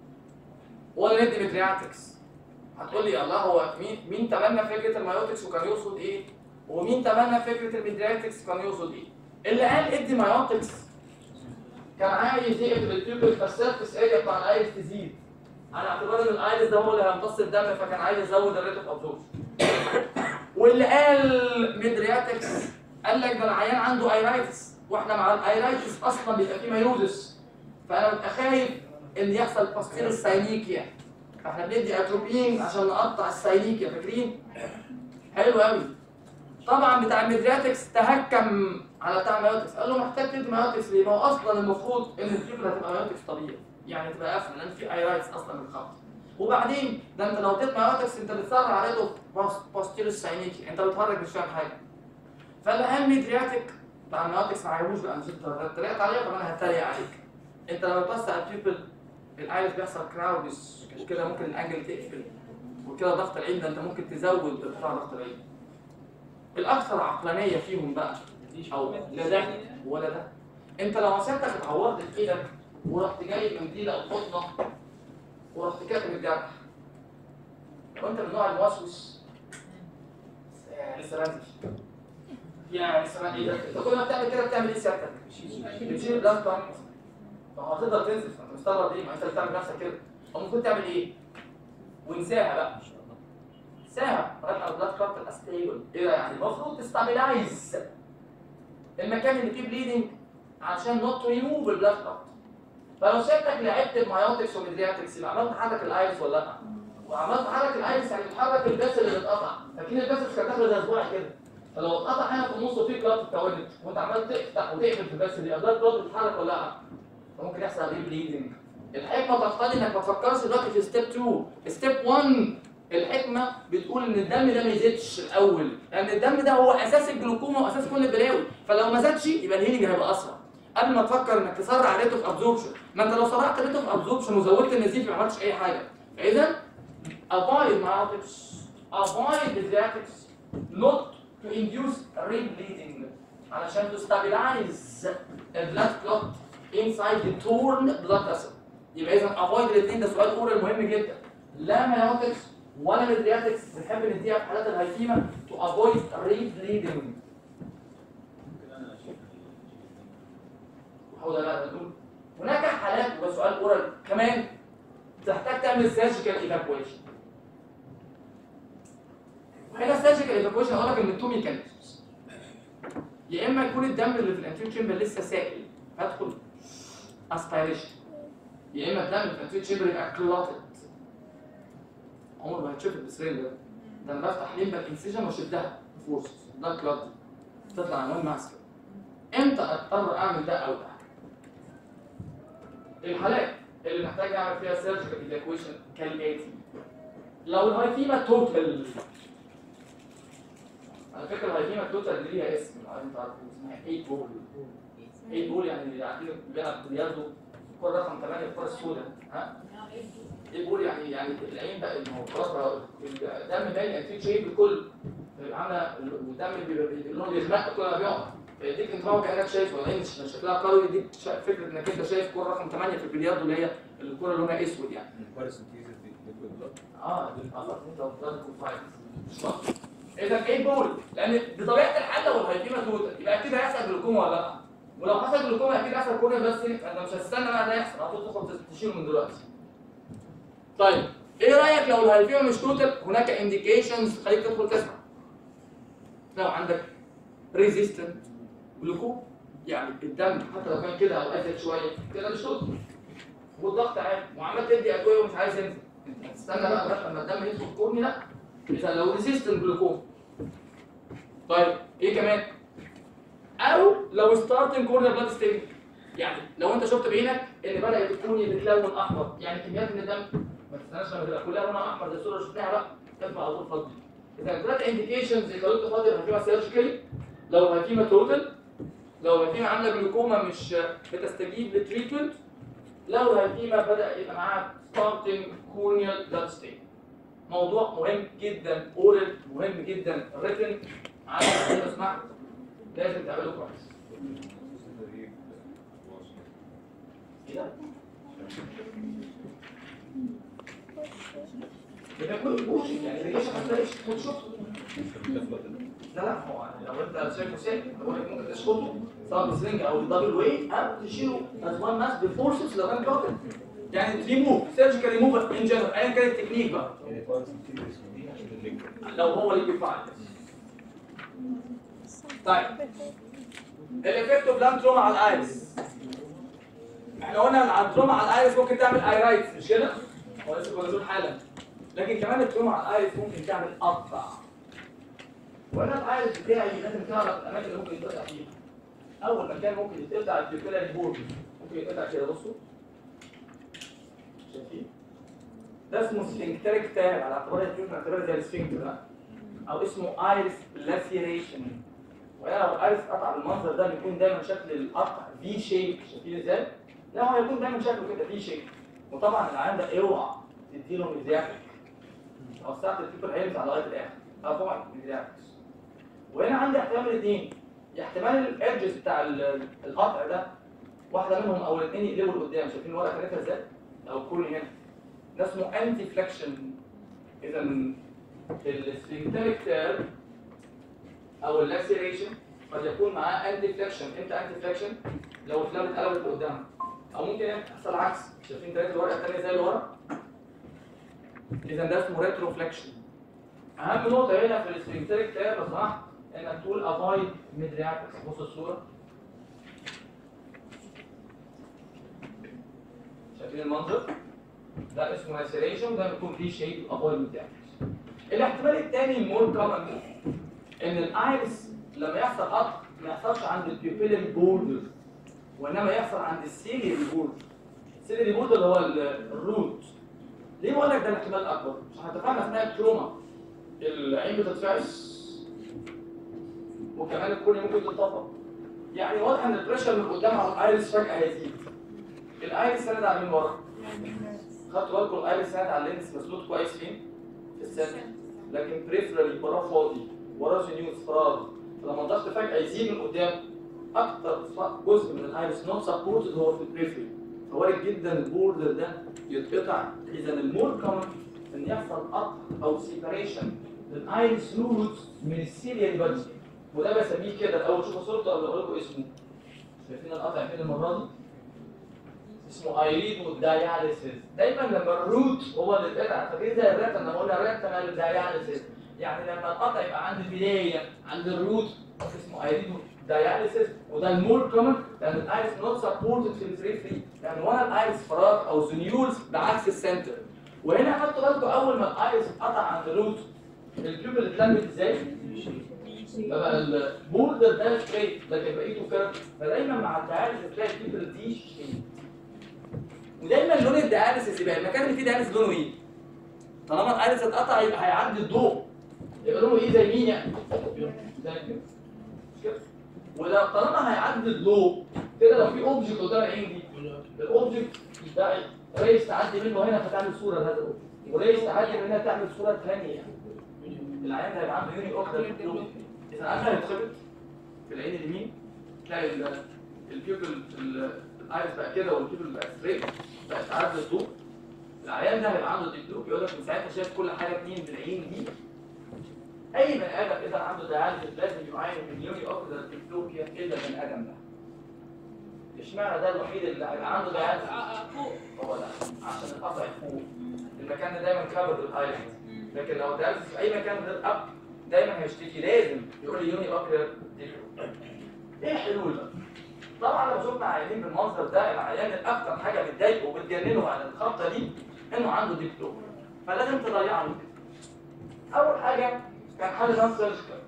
A: ولا ندي ميدرياتكس هتقول لي الله هو مين مين تبنى فكره المايوتكس وكان يقصد ايه ومين تبنى فكره الميدرياتكس كان يقصد ايه اللي قال ادي مايوتكس كان عايز يقفل التيوبل فالسيرفس اريا بتاع الايرس تزيد على اعتبار ان الايرس ده هو اللي هيمتص الدم فكان عايز يزود الريت اوف ابزوربشن واللي قال ميدرياتكس قال لك ده العيان عنده ايرايتس واحنا مع الايرايتس اصلا بيبقى فيه مايوزس فانا ببقى خايف ان يحصل باستيل الساينيكيا فاحنا بندي اتروبين عشان نقطع الساينيكيا فاكرين؟ حلو قوي طبعا بتاع الميدرياتكس تهكم على بتاع المايوتكس قال له محتاج تدي مايوتكس ليه؟ ما هو اصلا المفروض ان الفيبر هتبقى مايوتكس طبيعي يعني تبقى قافله لان في ايرايتس اصلا من الخبط وبعدين ده انت لو اديت مايوتكس انت بتسرع عليه باستيل الساينيكي انت بتهرج مش فاهم حاجه فالان ميدرياتك بتاع المايوتكس ما عجبوش بقى مش انت اتريقت عليا طب انا هتريق عليك انت لما بتوسع البيبل الايرس بيحصل كراودس كده ممكن الانجل تقفل وكده ضغط العين ده انت ممكن تزود ارتفاع ضغط العين الاكثر عقلانيه فيهم بقى او لا ده ولا ده انت لو مسيرتك اتعورت في ايدك ورحت جايب منديل او قطنه ورحت كاتب الجرح وانت من النوع الموسوس آه، لسه بنزل يعني لسه بنزل ايه ده انت كل ما بتعمل كده بتعمل ايه سيادتك؟ بتشيل البلاد بتاعك ما هو هتقدر تنزل انت مستغرب ليه؟ ما انت اللي بتعمل نفسك كده او المفروض تعمل ايه؟ وانساها بقى ساعة لغايه ما البلاد كلوت تبقى ستيبل ايه ده يعني المفروض تستابلايز المكان اللي فيه بليدنج عشان نوت تو ريموف البلاد كلوت فلو سبتك لعبت بمايوتكس وميدرياتكس يبقى عملت حركه الايرس ولا لا؟ وعمال تحرك الايرس يعني بتحرك البس اللي اتقطع فاكرين البس كان داخل زي صباعي كده فلو اتقطع هنا في النص وفي كلات اتولد وانت عمال تفتح وتقفل في البس دي ده الكلات بتتحرك ولا لا فممكن يحصل عليه بليدنج الحكمه تقتضي انك ما تفكرش دلوقتي في ستيب 2 ستيب 1 الحكمه بتقول ان الدم ده ما يزيدش الاول لان الدم ده هو اساس الجلوكوما واساس كل البلاوي فلو ما زادش يبقى الهيلينج هيبقى اسرع قبل ما تفكر انك تسرع ريت اوف ابزوربشن ما انت لو سرعت ريت اوف ابزوربشن وزودت النزيف ما عملتش اي حاجه فاذا avoid myotics avoid pediatrics not to induce rebleeding علشان to stabilize the blood clot inside the torn blood vessel يبقى اذا avoid الاثنين ده سؤال اورال مهم جدا لا مايوتكس ولا ميدرياتكس بنحب نديها في حالات الهايفيما to avoid rebleeding
B: ممكن انا اشيل
A: هو ده بقى دول هناك حالات وده سؤال اورال كمان تحتاج تعمل سيرجيكال ايفاكويشن وهنا السيرجيكال ايفاكويشن هقول لك ان التو ميكانيزمز يا اما يكون الدم اللي في الانتيريور تشامبر لسه سائل فادخل اسبيريشن يا اما الدم اللي في الانتيريور تشامبر يبقى كلوتد عمر ما هتشوف البسرين ده ده انا بفتح ليمبا انسيجن واشدها فورس ده كلوت تطلع عنوان ماسكه امتى اضطر اعمل ده او ده الحالات اللي محتاج اعمل فيها سيرجيكال ايفاكويشن كالاتي لو الهايفيما توتال على فكره الهايفيما توتال دي ليها اسم لو انت عارف اسمها 8 بول 8 بول يعني قاعدين بيلعب بلياردو الكره رقم 8 الكره السوداء ها ايه بول يعني يعني العين بقى ما هو خلاص بقى الدم باين انتيك شيب الكل بيبقى عامله والدم اللي بيبقى اللون بيغمق كل ما بيقع يديك انت هو كانك شايف العين شكلها قوي يديك شا- فكره انك انت شايف كره رقم 8 في البلياردو اللي هي الكره اللي لونها اسود يعني
B: الباراسينثيسيس دي ليكويد بلاد
A: اه دي اصلا انت بتاخد فايت اذا ايه بول لان بطبيعه الحال لو الهيفيما توتال يبقى اكيد هيحصل جلوكوما ولا لا ولو حصل جلوكوما اكيد هيحصل كورنيا بس فانت مش هتستنى بقى ده يحصل على طول تدخل تشيله من دلوقتي طيب ايه رايك لو الهيفيما مش توتال هناك انديكيشنز تخليك تدخل تسمع لو عندك ريزيستنت جلوكوما يعني الدم حتى لو كان كده او ازيد شويه كده مش توتال والضغط عالي وعمال تدي ادويه ومش عايز ينزل انت هتستنى بقى لغايه لما الدم يدخل كورني لا اذا لو ريزيستنت جلوكوما طيب ايه كمان او لو ستارتنج كورنيا بلاد ستيج يعني لو انت شفت بعينك ان بدات الكورنيا بتلون احمر يعني كميات من الدم ما تستناش لما تبقى كلها لونها احمر زي الصوره اللي شفناها بقى تطلع على طول فاضي اذا ثلاث انديكيشنز يخلوك تفضل الهيفيما سيرجيكالي لو الهيفيما توتال لو الهيفيما عامله جلوكوما مش بتستجيب للتريتمنت لو الهيفيما بدا يبقى معاها ستارتنج كورنيال بلاد ستيج موضوع مهم جدا اورال مهم جدا ريتن عايز زي ما سمعت لازم تعمله كويس كده يبقى كل بوش يعني اللي جيش حتى ليش تشوف لا لا هو لو انت شايفه ساكت بقول لك ممكن تشخطه سواء بسرنج او دبل ويت او تشيله از وان ماس بفورسز لو كان بلوكد يعني ريموف سيرجيكال ريموف ان جنرال ايا كان التكنيك بقى
B: يعني الباراسينثيسيس دي عشان الليكويد
A: لو هو ليكويفايد طيب الافكت اوف لام تروما على الايرس احنا قلنا على التروما على الايرس ممكن تعمل ايرايتس مش كده؟ هو لسه كنا بنقول حالا لكن كمان التروما على الايرس ممكن تعمل قطع وانا الايرس بتاعي لازم تعرف الاماكن اللي ممكن يتقطع فيها اول مكان ممكن يتقطع البيكولاري بورد ممكن يتقطع كده بصوا شايفين؟ ده اسمه سفنكتريك تاب على اعتبار التيوب نعتبرها زي السفنكتر ده او اسمه ايرس لاسيريشن وهنا لو الايرس قطع بالمنظر ده بيكون دايما شكل القطع في شيب شايفين ازاي؟ لا هو هيكون دايما شكله كده في شيب وطبعا العيان ده اوعى تديله ميزاكك وسعت الفيبر هيمسح لغايه الاخر افويد ميزاكك وهنا عندي احتمال الاثنين احتمال الادجز بتاع ال- القطع ده واحده منهم او الاثنين يقلبوا لقدام شايفين الورقه كانتها ازاي؟ او كل هنا ده اسمه انتي فليكشن اذا السفنكتريك تيرم او اللاسيريشن قد يكون معاه انتي فليكشن امتى انتي فليكشن لو الفلاب اتقلبت لقدام او ممكن يحصل عكس شايفين تلاقي الورقه الثانيه زي اللي ورا اذا ده اسمه ريترو فليكشن اهم نقطه هنا في السفنكتريك تيرم لو سمحت انك تقول افايد ميدرياتكس بص الصوره شايفين المنظر ده اسمه ماسيريشن وده بيكون فيه شيء الابويد بتاعه الاحتمال الثاني المور كومن ان الايرس لما يحصل قطع ما يحصلش عند البيبيلري بوردر وانما يحصل عند السيليري بوردر السيليري بوردر اللي هو ال- الروت ليه بقول لك ده الاحتمال الاكبر؟ عشان اتفقنا اثناء التروما العين بتتفعس وكمان الكورنيا ممكن تتطبق يعني واضح ان البريشر من قدام على الايرس فجاه هيزيد الايرس سند على مين ورا؟ خدتوا بالكم الايرس سند على اللينس مسدود كويس فين؟ في السنتر لكن بريفرالي وراه فاضي وراه جنيوس فراغ فلما الضغط فجاه يزيد من قدام اكتر جزء من الايرس نوت سبورتد هو في البريفري فوارد جدا البوردر ده يتقطع اذا المور كومن ان يحصل قطع او سيبريشن للايرس روت من السيلياري بادي وده بسميه كده الاول شوفوا صورته قبل ما اقول لكم اسمه شايفين القطع فين المره دي؟ اسمه ايريدو داياليسيس دايما لما الروت هو اللي اتقطع فاكرين زي الريتا لما قلنا الريتا مال الداياليسيس يعني لما القطع يبقى عند البدايه عند الروت اسمه ايريدو داياليسيس وده المور كومن لان الايرس نوت سبورتد في الفري فري يعني ولا الايرس فراغ او زنيولز بعكس السنتر وهنا خدتوا بالكم اول ما الايرس اتقطع عند الروت البيوبل اتلمت ازاي؟ فبقى البوردر ده ستريت لكن بقيته كيرف فدايما مع الدياليسيس تلاقي البيوبل دي شيب ودايما لون الدياليسيس يبقى المكان اللي فيه دياليسيس لونه ايه؟ طالما الايرس اتقطع يبقى هيعدي الضوء يبقى لونه ايه زي مين يعني؟ زي كده مش كده؟ ولو طالما هيعدي الضوء كده لو في اوبجكت قدام العين دي الاوبجكت ده ريس تعدي منه هنا فتعمل صوره لهذا الاوبجكت وريس تعدي من هنا تعمل صوره ثانيه العين ده هيبقى عنده يوني اوكتر اذا قفل هيتخبط في العين اليمين تلاقي ال- البيوبل ال- الايرس بقى كده والبيوبل بقى ستريت بقى تعدي الضوء العيان ده هيبقى عنده ديبلوك يقول لك من ساعتها شايف كل حاجه اتنين بالعين دي اي بني ادم اذا عنده دياليسيس لازم يعاني من يوني اوكتر ديبلوكيا الا البني ادم ده اشمعنى ده الوحيد اللي هيبقى عنده دياليسيس هو ده عشان القطع فوق المكان ده دايما كفر بالايلاند لكن لو دياليسيس في اي مكان غير اب دايما هيشتكي لازم يقول لي يوني اوكتر ديبلوكيا ايه الحلول بقى؟ طبعا لو شفنا عيانين بالمنظر ده العيان الاكثر حاجه بتضايقه وبتجننه عن الخبطه دي انه عنده ديبلوك فلازم تضيعه من كده. اول حاجه كان حل نون سيرجيكال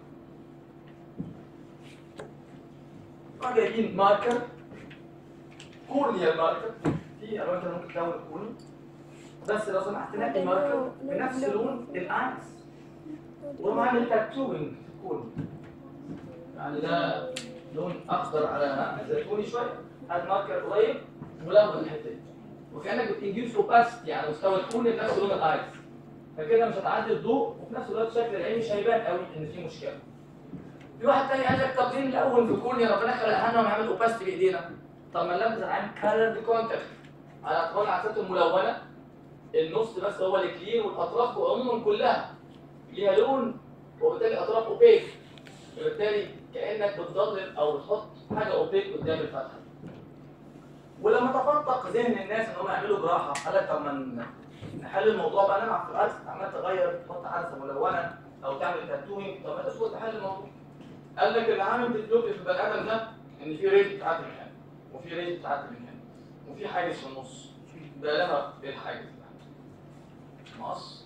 A: راح جايبين ماركر كورنيال ماركر في الوان كده ممكن تلون الكورني بس لو سمحت نقي ماركر بنفس لون الايس وقوم عامل تاتوينج في الكورني يعني ده لون اخضر على زيتوني شويه هات ماركر قريب ولون الحته دي وكانك بتنجيز اوباستي على مستوى الكون بنفس لون الايس فكده مش هتعدي الضوء وفي نفس الوقت شكل العين مش هيبان قوي ان في مشكله في واحد تاني قال لك طب ليه الاول في الكون يا ربنا خلقها لنا ونعمل اوباستي بايدينا طب ما نلبس العين كالر كونتاكت على اطراف العدسات الملونه النص بس هو اللي كلير والاطراف عموما كلها ليها لون وبالتالي اطراف اوبيك وبالتالي كانك بتضلل او بتحط حاجه اوبيك قدام الفتحه ولما تفتق ذهن الناس ان هم يعملوا جراحه قال لك طب ما ن- نحل الموضوع بقى نلعب في الارض عمال تغير تحط عدسه ملونه او تعمل تاتوينج طب ما انت تقول تحل الموضوع قال لك اللي عامل ديفلوب في البني ادم ده ان في ريت بتعدي من هنا وفي ريت بتعدي من هنا وفي حاجز في النص ده لها ايه الحاجز ده مقص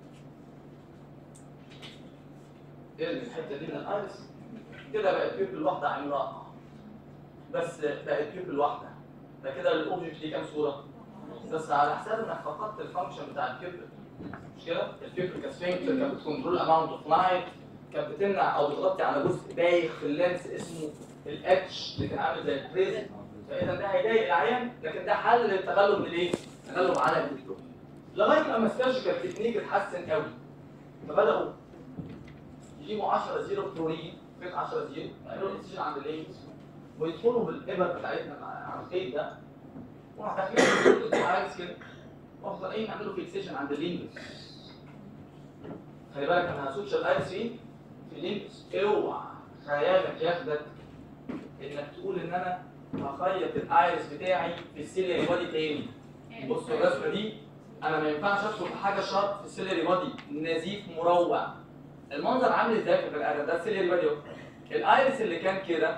A: ارمي الحته دي من الايرس كده بقت بيبل واحده عملاقه بس بقت بيبل واحده ده كده الاوبجكت دي كام صوره بس على حساب انك فقدت الفانكشن بتاع البيبل مش كده البيبل كسفنكتر كانت بتكنترول اماونت اوف لايت كانت بتمنع او بتغطي على جزء بايخ في اللينس اسمه الاتش اللي كان عامل زي البريزم فاذا ده هيضايق العيان لكن ده حل للتغلب من ايه؟ التغلب على الدكتور لغايه لما السيرجيكال تكنيك اتحسن قوي فبداوا يجيبوا 10 زيرو كلورين فين 10 زيرو يعملوا اكسجين عند اللينس ويدخلوا بالابر بتاعتنا مع- على الخيط ده وراح داخلين عايز كده وراح طالعين يعملوا فيكسيشن عند اللينس خلي بالك انا هسوتش الايرس فين في اللينس اوعى خيالك ياخدك انك تقول ان انا هخيط الايرس بتاعي في السيلياري بادي تاني بصوا الرسمه دي انا ما ينفعش ادخل بحاجه شرط في السيلياري بادي نزيف مروع المنظر عامل ازاي في البني ادم ده السيلياري بادي اهو الايرس اللي كان كده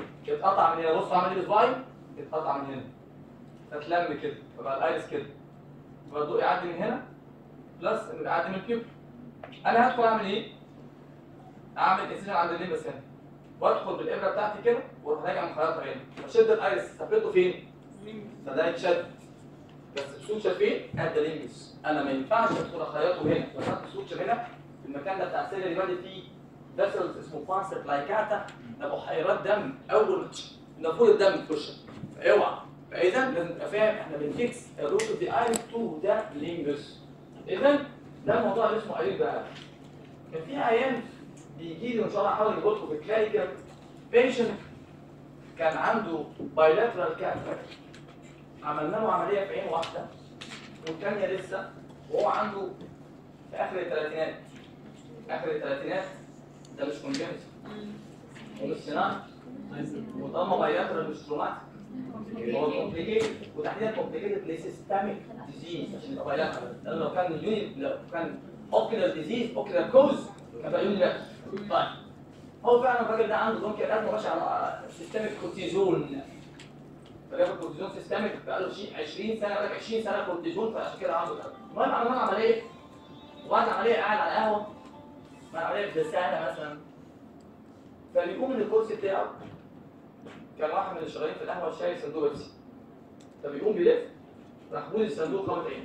A: اتقطع من هنا بصوا عمل ايه بصباعي اتقطع من هنا فتلم كده فبقى الايرس كده فالضوء يعدي من هنا بلس انه يعدي من البيوبل انا هدخل اعمل ايه؟ اعمل انسيجن عند الليمبس هنا وادخل بالابره بتاعتي كده واروح راجع مخيطها هنا واشد الايرس ثبته فين؟ فده يتشد بس السوتشر فين؟ قد الليمبس انا ما ينفعش ادخل اخيطه هنا بحط السوتشر هنا في المكان ده بتاع السيل اللي بادئ فيه فيسلز اسمه فانس بلايكاتا ده بحيرات دم اول نافوره الدم تخش اوعى فاذا لازم تبقى فاهم احنا بنفيكس الروت اوف ذا ايرس تو ده لينجس اذا ده الموضوع اللي اسمه ايرس بقى كان في عيان بيجي لي وان شاء الله هحاول اجيب لكم في كلينيكال بيشنت كان عنده بايلاترال كاتراكت عملنا له عمليه في عين واحده والثانيه لسه وهو عنده في اخر الثلاثينات اخر الثلاثينات ده مش كونجنت ومش صناعي وطالما بايلاترال مش تروماتيك هو كومبليكيتد وتحديدا كومبليكيتد لسيستميك ديزيز عشان يبقى بايلاترال لان لو كان يوني لو كان اوكيلر ديزيز اوكيلر كوز كان بقى يوني لا طيب هو فعلا الراجل ده عنده دونكي قلبه ماشي على سيستميك كورتيزون فجاب كورتيزون سيستميك بقاله شيء 20 سنه بقى 20 سنه كورتيزون فعشان كده عنده ده المهم عملنا عمليه وبعد العمليه قاعد على قهوه مع العمليه بسنه مثلا فبيقوم من الكرسي بتاعه كان واحد من اللي شغالين في القهوه شايل صندوق بيبسي فبيقوم بيلف راح بول الصندوق خبط عينه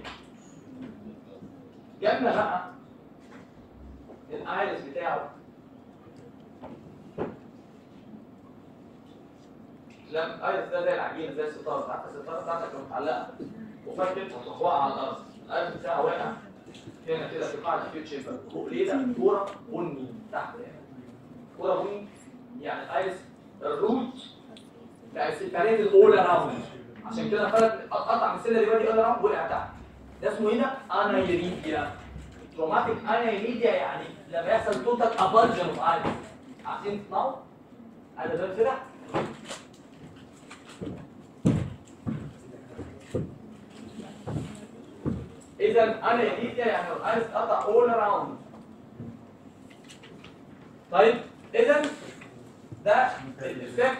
A: جبنا بقى الايرس بتاعه لم الايرس ده زي العجينه زي الستاره عارف الستاره بتاعتك لو متعلقه وفكت هتروح واقعه على الارض الايرس بتاعه واقع هنا كده في قاعده الفيوت شيمبر فوق ليه ده كوره بني تحت هنا كوره بني يعني الايرس الروت بقى السيباريت الاول اراوند عشان كده فلت قطع من السله اللي بادي اول اراوند وقع تحت ده اسمه هنا انايريديا تروماتيك انايريديا يعني لما يحصل توتال ابالجن اوف ايرس عارفين تسمعوا؟ هذا ده كده اذا انايريديا يعني الايرس قطع اول اراوند طيب اذا ده الافكت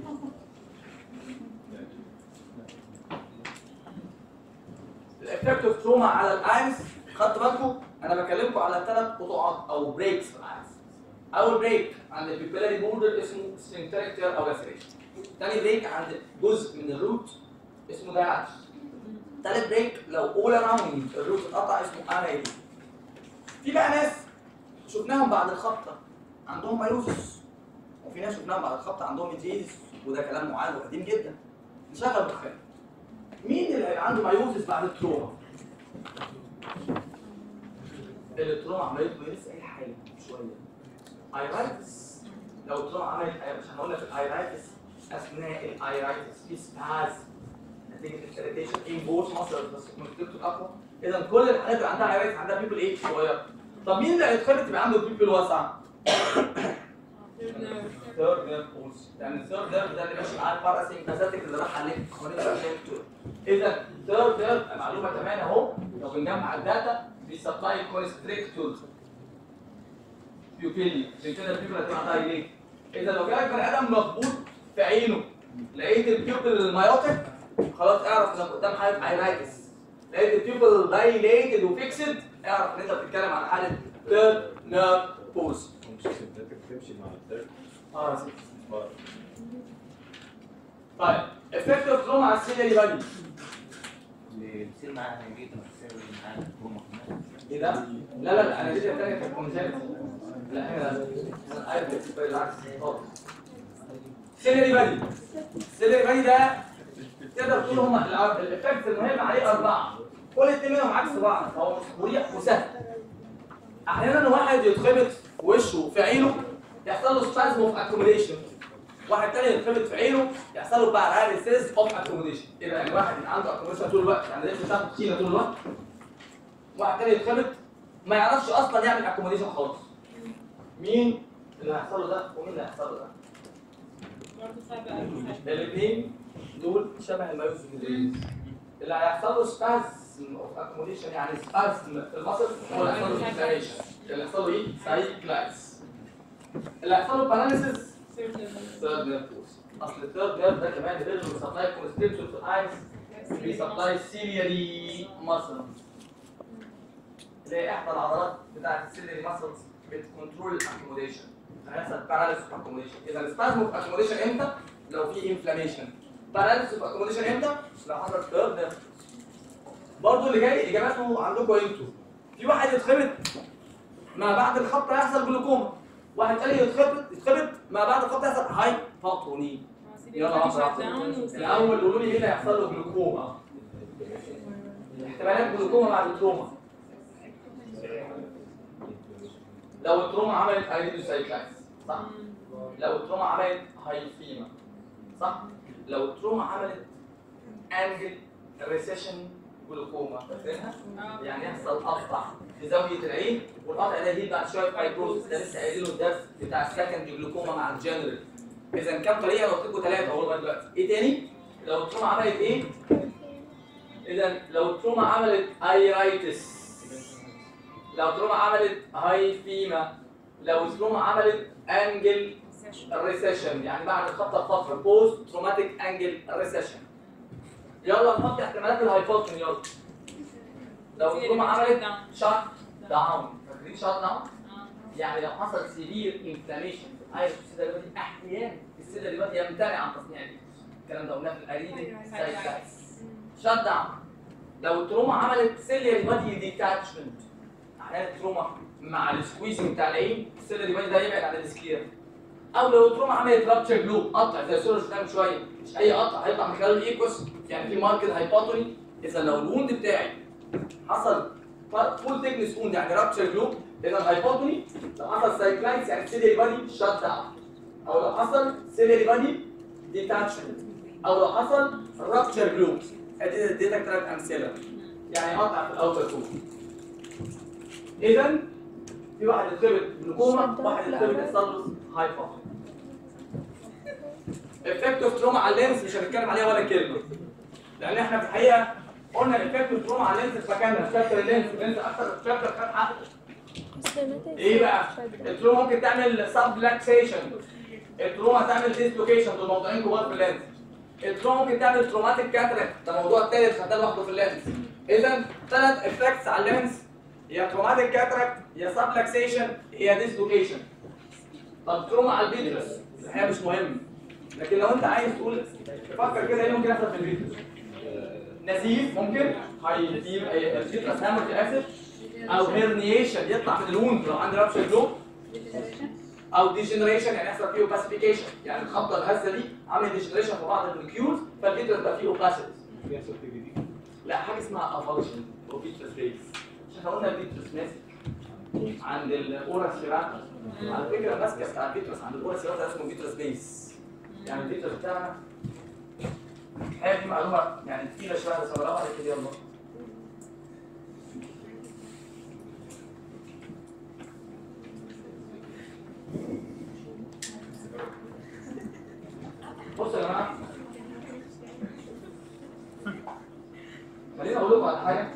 A: الافكت اوف تروما على الايرس خدت بالكم انا بكلمكم على ثلاث قطعات او بريكس في الايرس اول بريك عند البيبيلاري بوردر اسمه سفنكتريك تير او لاسريشن ثاني بريك عند جزء من الروت اسمه داياتش ثالث بريك لو اول اراوند الروت اتقطع اسمه انايدي في بقى ناس شفناهم بعد الخبطه عندهم مايوسس وفي ناس شفناهم بعد الخبطه عندهم ديزيز وده كلام معاد وقديم جدا نشغل مخنا مين اللي هيبقى عنده مايوسس بعد التروما؟ اللي التروما عملت له لسه اي حاجه شويه ايرايتس لو التروما عملت مش هنقول لك الايرايتس اثناء الايرايتس في سباز نتيجه الاريتيشن ان بوث مصر بس كونكتيف اقوى اذا كل الحالات اللي عندها ايرايتس عندها بيبل ايه صغيره طب مين اللي هيتخلط يبقى عنده بيبل واسع؟ ثيرد نيرف بولس يعني الثيرد نيرف ده اللي ماشي معاه الباراسيمباثيك اللي راح عليه اذا ثيرد نيرف معلومه كمان اهو لو بنجمع الداتا بيسبلاي كونستريكتور بيوبيلي عشان كده البيبل هتبقى عندها ليه؟ اذا لو جالك بني ادم مخبوط في عينه لقيت البيوبل المايوتيك خلاص اعرف انك قدام حاله ايرايتس لقيت البيوبل دايليتد وفيكسد اعرف ان انت بتتكلم عن حاله ثيرد نيرف بولس
B: مش سنتاتيك تمشي مع التاك
A: اه يا سيدي. طيب افكت اوف تروما على السيلري بادي
E: اللي بيصير معاها هيجيت بيصير معاها هما كمان
A: ايه ده؟ لا لا لا انا دي الثانيه كانت كونجنت لا هنا انا عارف بالعكس خالص سيلري بادي سيلري بادي ده تقدر تقول هم الافكت المهم عليه اربعه كل اثنين منهم عكس بعض فهو مريح وسهل احيانا واحد يتخبط وشه في عينه يحصل له سبازم اوف اكوميديشن واحد تاني يتخبط في عينه يحصل له باراليسيس اوف اكوميديشن ايه ده يعني واحد يبقى عنده اكوميديشن طول الوقت يعني لازم بتاخد تخينه طول الوقت واحد تاني يتخبط ما يعرفش اصلا يعمل اكوميديشن خالص مين اللي هيحصل له ده ومين اللي هيحصل له ده الاثنين دول شبه المايوس اللي هيحصل له سبازم اوف اكوميديشن يعني سبازم في المصل هو اللي هيحصل له سيركيليشن اللي هيحصل له ايه؟ سايكلايز اللي هيحصل له باراليسيس ثيرد نيرف فورس اصل الثيرد نيرف ده كمان غير اللي سبلاي كونستريكشن في الايس بيسبلاي سيلياري ماسلز اللي هي احدى العضلات بتاعت السيلياري ماسلز بتكنترول الاكوموديشن هيحصل باراليس اوف اكوموديشن اذا السبازم اوف اكوموديشن امتى؟ لو في انفلاميشن باراليس اوف اكوموديشن امتى؟ لو حصل كيرف برضه اللي جاي اجاباته عندكم انتوا في واحد يتخبط ما بعد الخبط هيحصل جلوكوما واحد تاني يتخبط يتخبط ما بعد الخبط هيحصل هايبوتوني يلا واحده واحده الاول قولوا لي ايه اللي هيحصل له جلوكوما احتمالات جلوكوما بعد التروما لو التروما عملت ايريدوسايكلايتس صح لو التروما عملت هايفيما صح لو التروما عملت انجل ريسيشن جلوكوما فاكرينها يعني يحصل قطع في زاويه العين والقطع ده يجيب بعد شويه فايبروسس ده لسه قايلين له الدرس بتاع السكند جلوكوما مع الجنرال اذا كام طريقه لو قلت لكم ثلاثه اهو لغايه دلوقتي ايه تاني لو التروما عملت ايه اذا لو التروما عملت ايرايتس لو التروما عملت هايفيما لو التروما عملت انجل ريسيشن يعني بعد الخطه بفتره بوست تروماتيك انجل ريسيشن يلا نحط احتمالات الهايبوتن يلا لو التروما عملت شات داون فاكرين شات داون يعني لو حصل سيفير انفلاميشن عايز السيده دلوقتي احيانا السيده دلوقتي يمتنع عن تصنيع الإيد. الكلام ده قلناه في الاريد سايكايتس شات داون لو التروما عملت سيلير بادي ديتاتشمنت احيانا التروما مع السكويزنج بتاع العين السيلير بادي ده يبعد عن السكير او لو التروما عملت رابتشر جلو قطع زي الصوره اللي شفناها من شويه مش اي قطع هيطلع من خلاله الايكوس يعني في ماركت هايبوتوني اذا لو الوند بتاعي حصل فول ثيكنس ووند يعني رابتشر جلو اذا هايبوتوني لو حصل سايكلايتس يعني سيلير بادي شات داون او لو حصل سيلير بادي ديتاتشمنت او لو حصل رابتشر جلو ادي اديتك ثلاث امثله يعني قطع في الاوتر كود اذا في واحد يتخبط جلوكوما واحد يتخبط استالوس هايبر افكت اوف تروما على اللينس مش هنتكلم عليها ولا كلمه لان احنا في الحقيقه قلنا الافكت اوف تروما على اللينس في مكاننا في شابتر اللينس اللينس اكتر شابتر خد حقه ايه بقى؟ التروما ممكن تعمل سبلاكسيشن التروما تعمل ديسلوكيشن دول موضوعين كبار في اللينس التروما ممكن تعمل تروماتيك كاتراكت ده موضوع الثالث خدناه لوحده في اللينس اذا ثلاث افكتس على اللينس يا تروماتيك كاتراكت يا سبلاكسيشن يا ديسلوكيشن طب تروما على الفيترس الحقيقه مش مهم لكن لو انت عايز تقول تفكر كده ايه ممكن يحصل في الفيترس نزيف ممكن هيجيب الفيترس هامر اسيد او هيرنيشن يطلع من الوند لو عندي رابشر جلو او ديجنريشن يعني يحصل فيه اوباسيفيكيشن يعني الخبطه الهزه دي عملت ديجنريشن في بعض المولكيولز فالفيترس بقى فيه اوباسيتي
B: بيحصل في جديد
A: لا حاجه اسمها افالشن او فيترس بيس مش احنا قلنا الفيترس ماسك عند الاورا سيراتا على فكره الماسكه بتاع الفيترس عند الاورا سيراتا اسمه فيترس بيس يعني الفيترس بتاعنا هي دي معلومه يعني تقيله شويه بس اقولها لك كده يلا بصوا يا جماعه خليني اقول لكم على حاجه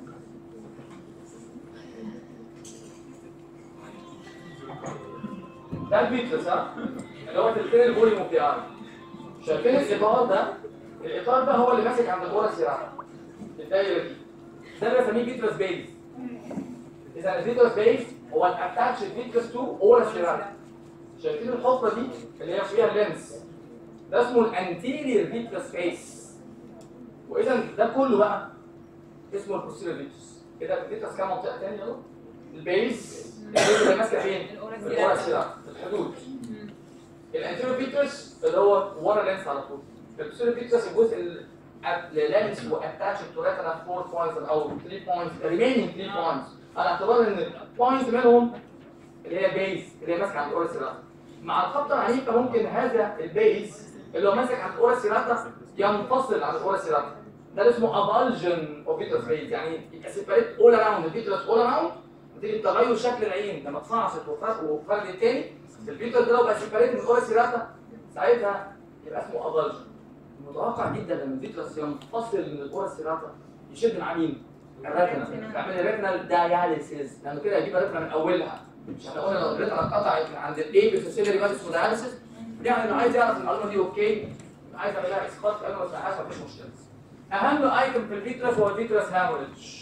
A: ده الفيترس ها اللي هو تلتين الفوليوم اوف ذا شايفين الاطار ده الاطار ده هو اللي ماسك عند الكوره السيراحه الدايره دي ده اللي بسميه فيترس بيز اذا الفيترس بيز هو الاتاتش فيترس تو اورا سيراحه شايفين الحفره دي اللي هي فيها اللينس ده اسمه الانتيريور فيترس بيس واذا ده كله بقى اسمه البوستيريور فيترس كده الفيترس كام منطقه تاني يلا البيس البيس اللي ماسكه فين؟ الكوره السيراحه الحدود الانتيريور فيترس اللي هو ورا اللينس على طول البوستيريور فيترس الجزء اللي لامس واتاتش تو ريتنا 4 بوينتس او 3 بوينتس ريمينينج 3 بوينتس على اعتبار ان بوينت منهم اللي هي بيس اللي هي ماسكه عند الاورا سيراتا مع الخبطه العنيفه ممكن هذا البيس اللي هو ماسك عند الاورا سيراتا ينفصل عن الاورا سيراتا ده اللي اسمه افالجن اوف فيترس بيس يعني يبقى سيبريت اول اراوند الفيترس اول اراوند نتيجه تغير شكل العين لما اتفعصت وفرد التاني الفيترس ده لو بقى سيبريت من الاورا سيراتا ساعتها يبقى اسمه افالجن متوقع جدا لما الفيترس ينفصل من الاورا سيراتا يشد مع مين؟ الريتنا تعمل الريتنال داياليسيس لانه كده يجيب الريتنا من اولها مش احنا قلنا لو الريتنا اتقطعت من عند الايه بالفاسيلري بس اسمه داياليسيس يعني انه عايز يعرف المعلومه دي اوكي عايز اعمل لها اسقاط قالوا ما تسمعهاش مفيش مشكله اهم ايتم في الفيترس هو الفيترس هاموريدج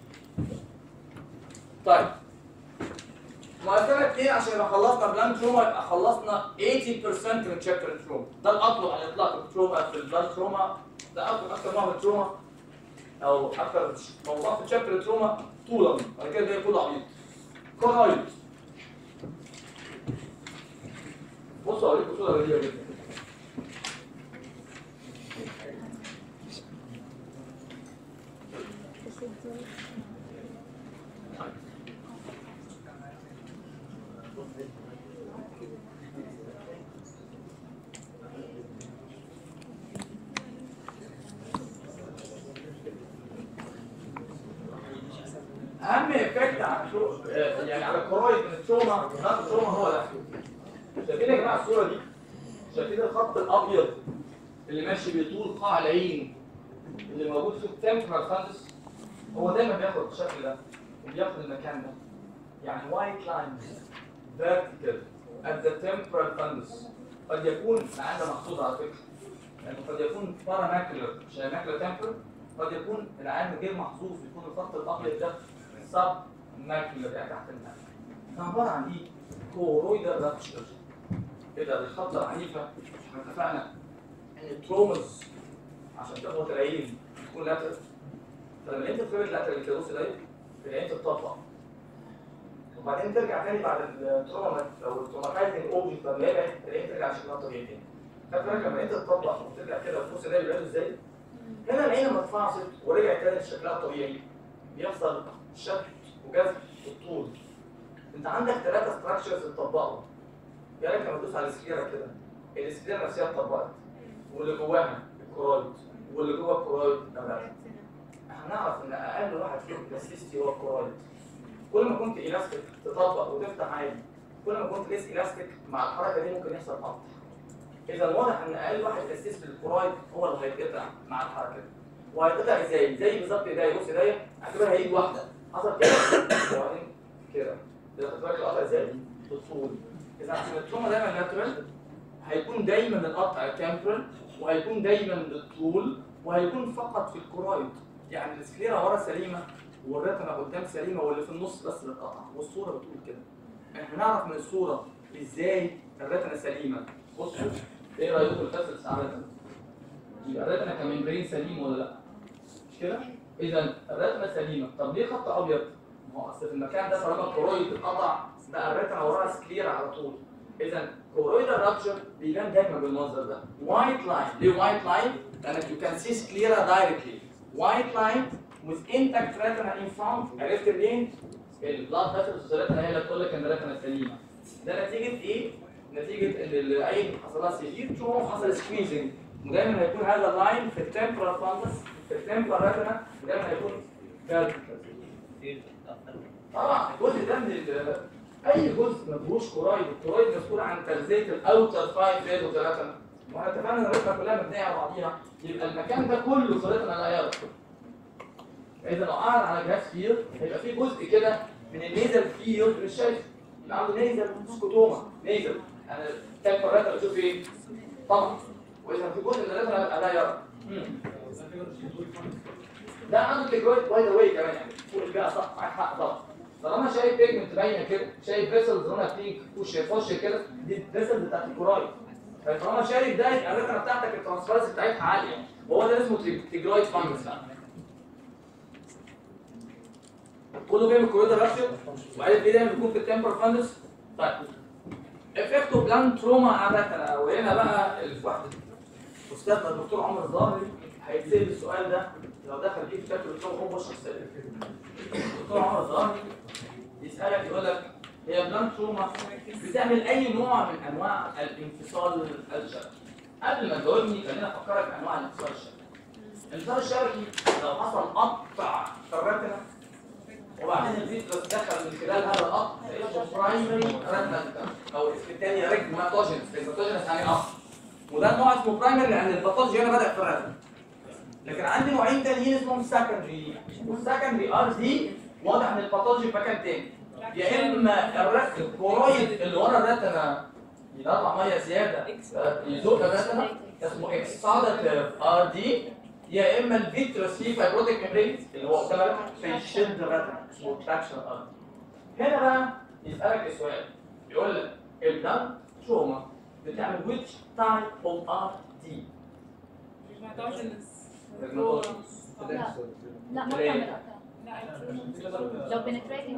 A: طيب مؤثرة اثنين عشان يبقى خلصنا بلان تروما يبقى خلصنا 80% من شابتر التروما ده الاطلق على الاطلاق التروما في البلان تروما ده اكتر اكتر نوع من التروما او اكتر موضوع في شابتر التروما طولا بعد كده ده كله عبيط كورايد بصوا اوريكم صوره غريبه جدا اهم افكت على شو يعني على الكرويد من التروما من التروما هو ده شايفين يا جماعه الصوره دي شايفين الخط الابيض اللي ماشي بطول قاع العين اللي موجود في التمبرال فاندس هو دايما بياخد الشكل ده وبياخد المكان ده يعني وايت لاينز vertical at the temporal fundus قد يكون معانا محطوط على فكره يعني قد يكون باراماكولر مش ماكولر تمبرال قد يكون العين غير محظوظ يكون الخط الابيض ده سب ماكولر يعني تحت الماء عباره عن ايه؟ كورويدال رابتشر ايه ده الخطه العنيفه احنا اتفقنا ان الترومز عشان تاخد العين تكون لاترال فلما انت تفرد لاترال كده بص ده العين تتطبق وبعدين ترجع تاني بعد التروما او التروماتايزنج اوبجكت لما يبعد العين ترجع شكلها طبيعي تاني خدت بالك لما انت تطبق وترجع كده وتبص ده بيبعد ازاي؟ هنا العين لما اتفعصت ورجعت تاني لشكلها الطبيعي بيحصل شد وجذب والطول انت عندك ثلاثة ستراكشرز اتطبقوا يعني لما تدوس على السكيرة كده السكيرة نفسها اتطبقت واللي جواها الكرويد واللي جوه الكرويد نبات هنعرف ان اقل واحد فيهم بلاستيستي هو الكرويد كل ما كنت الاستيك تطبق وتفتح عادي كل ما كنت ليس الاستيك مع الحركه دي ممكن يحصل قطع اذا واضح ان اقل واحد بلاستيستي للكرويد هو اللي هيتقطع مع الحركه دي وهيتقطع ازاي؟ زي بالظبط ايديا بص ايديا اعتبرها ايد واحده حصل كده وبعدين كده ده خد بالك القطع ازاي؟ بالطول اذا عشان التروما دايما لاترال هيكون دايما القطع تمبرال وهيكون دايما بالطول وهيكون فقط في الكرويد يعني السكليرا ورا سليمه والرتمه قدام سليمه واللي في النص بس اللي اتقطع والصوره بتقول كده احنا نعرف من الصوره ازاي الرتمه سليمه بصوا ايه رايكم في الفصل بتاع الرتمه يبقى الرتمه كممبرين سليم ولا لا مش كده اذا الرتمه سليمه طب ليه خط ابيض ما هو اصل في المكان ده طالما الكرويد اتقطع بقى الرتمه وراها سكليرا على طول اذا كورويدال رابشر بيبان دايما بالمنظر ده وايت لاين ليه وايت لاين لانك you can see sclera directly white line with intact retina in front عرفت منين؟ البلاد فاسلز الريتنا هي اللي بتقول لك ان الريتنا سليمه ده نتيجه ايه؟ نتيجه ان العين حصل لها سيفير تروما وحصل سكويزنج ودايما هيكون هذا اللاين في التمبرال فاندس في التمبرال ريتنا ودايما هيكون vertical. طبعا الجزء ده من ال- اي جزء ما فيهوش كورايد الكورايد مسؤول عن تغذيه الاوتر فايف ليد وثلاثه واحنا اتفقنا ان الريتنا كلها مبنيه على بعضيها يبقى المكان ده كله في الريتنا لا يرى اذا لو قعد على جهاز فير هيبقى في جزء كده من النيزل فير مش شايف يبقى عنده نيزل سكوتوما نيزل انا تاكل الريتنا بشوف ايه طبعا واذا في جزء من الريتنا هيبقى لا يرى مم. ده عنده تجربه باي ذا واي كمان يعني فوق البيئه صح معاك حق طبعا طالما شايف بيجمنت باينه كده شايف فيسلز لونها بينك وش يخش كده دي الفيسل بتاعت الكوراي فطالما شايف ده يبقى الريتنا بتاعتك الترانسفيرنس بتاعتها عاليه وهو ده اسمه تجرويد فانجس بقى كله جاي من الكوريدور رابشر وعارف ليه دايما بيكون في التمبر فانجس طيب افكتو بلان تروما عاده وهنا بقى الواحد استاذنا الدكتور عمر الظاهري هيتسال السؤال ده لو دخل فيه في شكل الدكتور هو الشخصيه الدكتور عمر الظاهري يسالك يقول لك هي بلان تروما بتعمل اي نوع من انواع الانفصال الشبكي قبل ما تجاوبني خلينا افكرك بانواع الانفصال الشبكي الانفصال الشبكي لو حصل قطع في الرتنه وبعدين الفيترس دخل من خلال هذا القطع اسمه برايمري رتنال او اسم الثاني ريجماتوجينس ريجماتوجينس يعني قطع وده النوع اسمه برايمري لان الباثولوجي هنا بدا في الرتنه لكن عندي نوعين تانيين اسمهم سكندري والسكندري ار دي واضح ان الباثولوجي في مكان تاني يا اما الرتن الكرويد اللي ورا الرتنه يطلع ميه زياده يزق الرتنه اسمه اكساداتيف ار دي يا اما الفيترس فيه فايبروتيك ميمبرين اللي هو قدامك فيشد الرتنا اسمه تراكشن ارض هنا بقى يسالك السؤال يقول لك البلاد تروما بتعمل which type of RD
D: لا لا ما بتعمل قطع لو بنتريتنج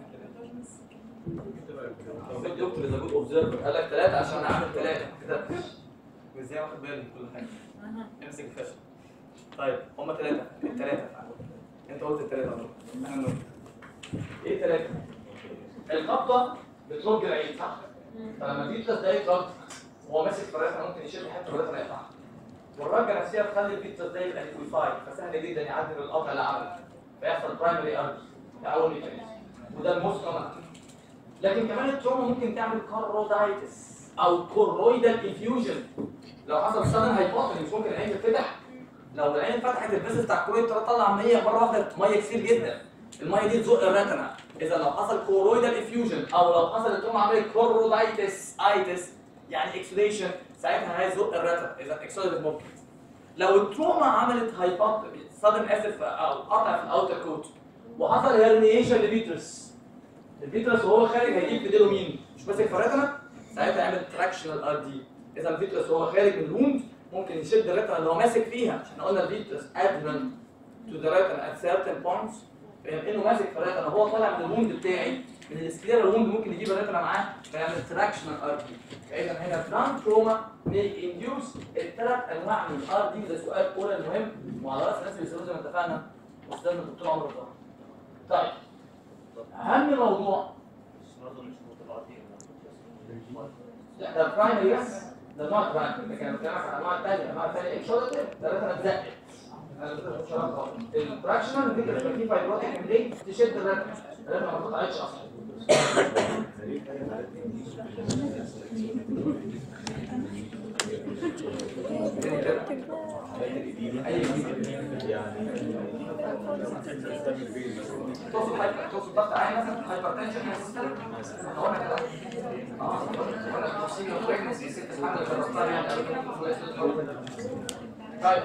A: الدكتور اذا جود اوبزرفر قال لك ثلاثه عشان انا عامل ثلاثه كده وازاي واخد بالي من كل حاجه امسك الفشل طيب هم ثلاثه الثلاثه انت قلت الثلاثه اهو احنا نقول. ايه ثلاثه؟ القبضه بترج العين صح؟ فلما تيجي تلاقي رج هو ماسك فراسه ممكن يشد حته فراسه ما يقطعها والرجه نفسها تخلي البيتزا ده يبقى ليكويفايد فسهل جدا يعدي من القطع اللي عمله فيحصل برايمري ارضي ده اول ميكانيزم وده الموست كومن لكن كمان التروما ممكن تعمل كارودايتس او كورويدال انفيوجن لو حصل سدن هايبوتني مش ممكن العين تتفتح لو العين فتحت الفيسس بتاع الكورويد تطلع ميه مره واحده ميه كتير جدا الميه دي تزق الرتنا اذا لو حصل كورويدال انفيوجن او لو حصل التروما عملت كورودايتس ايتس يعني اكسوديشن ساعتها هيزق الرتنا اذا اكسوديت ممكن لو التروما عملت هايبوت صدم اسف او قطع في الاوتر كوت وحصل هيرنيشن لفيترس الفيترس وهو خارج هيجيب في ديله مين؟ مش ماسك في الرتنا ساعتها يعمل تراكشنال ار دي اذا الفيترس وهو خارج من الوند ممكن يشد الرتنا اللي هو ماسك فيها احنا قلنا الفيترس ادرن تو ذا رتنا ات سيرتن بوينتس انه ماسك في الرتنا هو طالع من الوند بتاعي من السكليرال ووند ممكن يجيب الرتنا معاه فيعمل تراكشنال ار دي فاذا هنا بلان تروما ميك انديوس الثلاث انواع من الار دي ده سؤال اولى المهم وعلى راس الناس اللي بيسالوه زي ما اتفقنا استاذنا الدكتور عمرو طه طيب اهم موضوع
E: برضه مش متباطئين
A: لا ده برايمري بس ده النوع برايمري لكن انا بتكلم عن الانواع الثانيه الانواع الثانيه اكشوتيف ده رتنا اتزقت الفراكشنال الفكره اللي فيه فايبروتيك ممبرين تشد الرتنا الرتنا ما اتقطعتش اصلا اي توصل هايبر توصل ضغط عالي مثلا هايبرتنشن هو انا كده اه انا توصيل بريجنسي ست حاجه جربتها يعني قبل كده طيب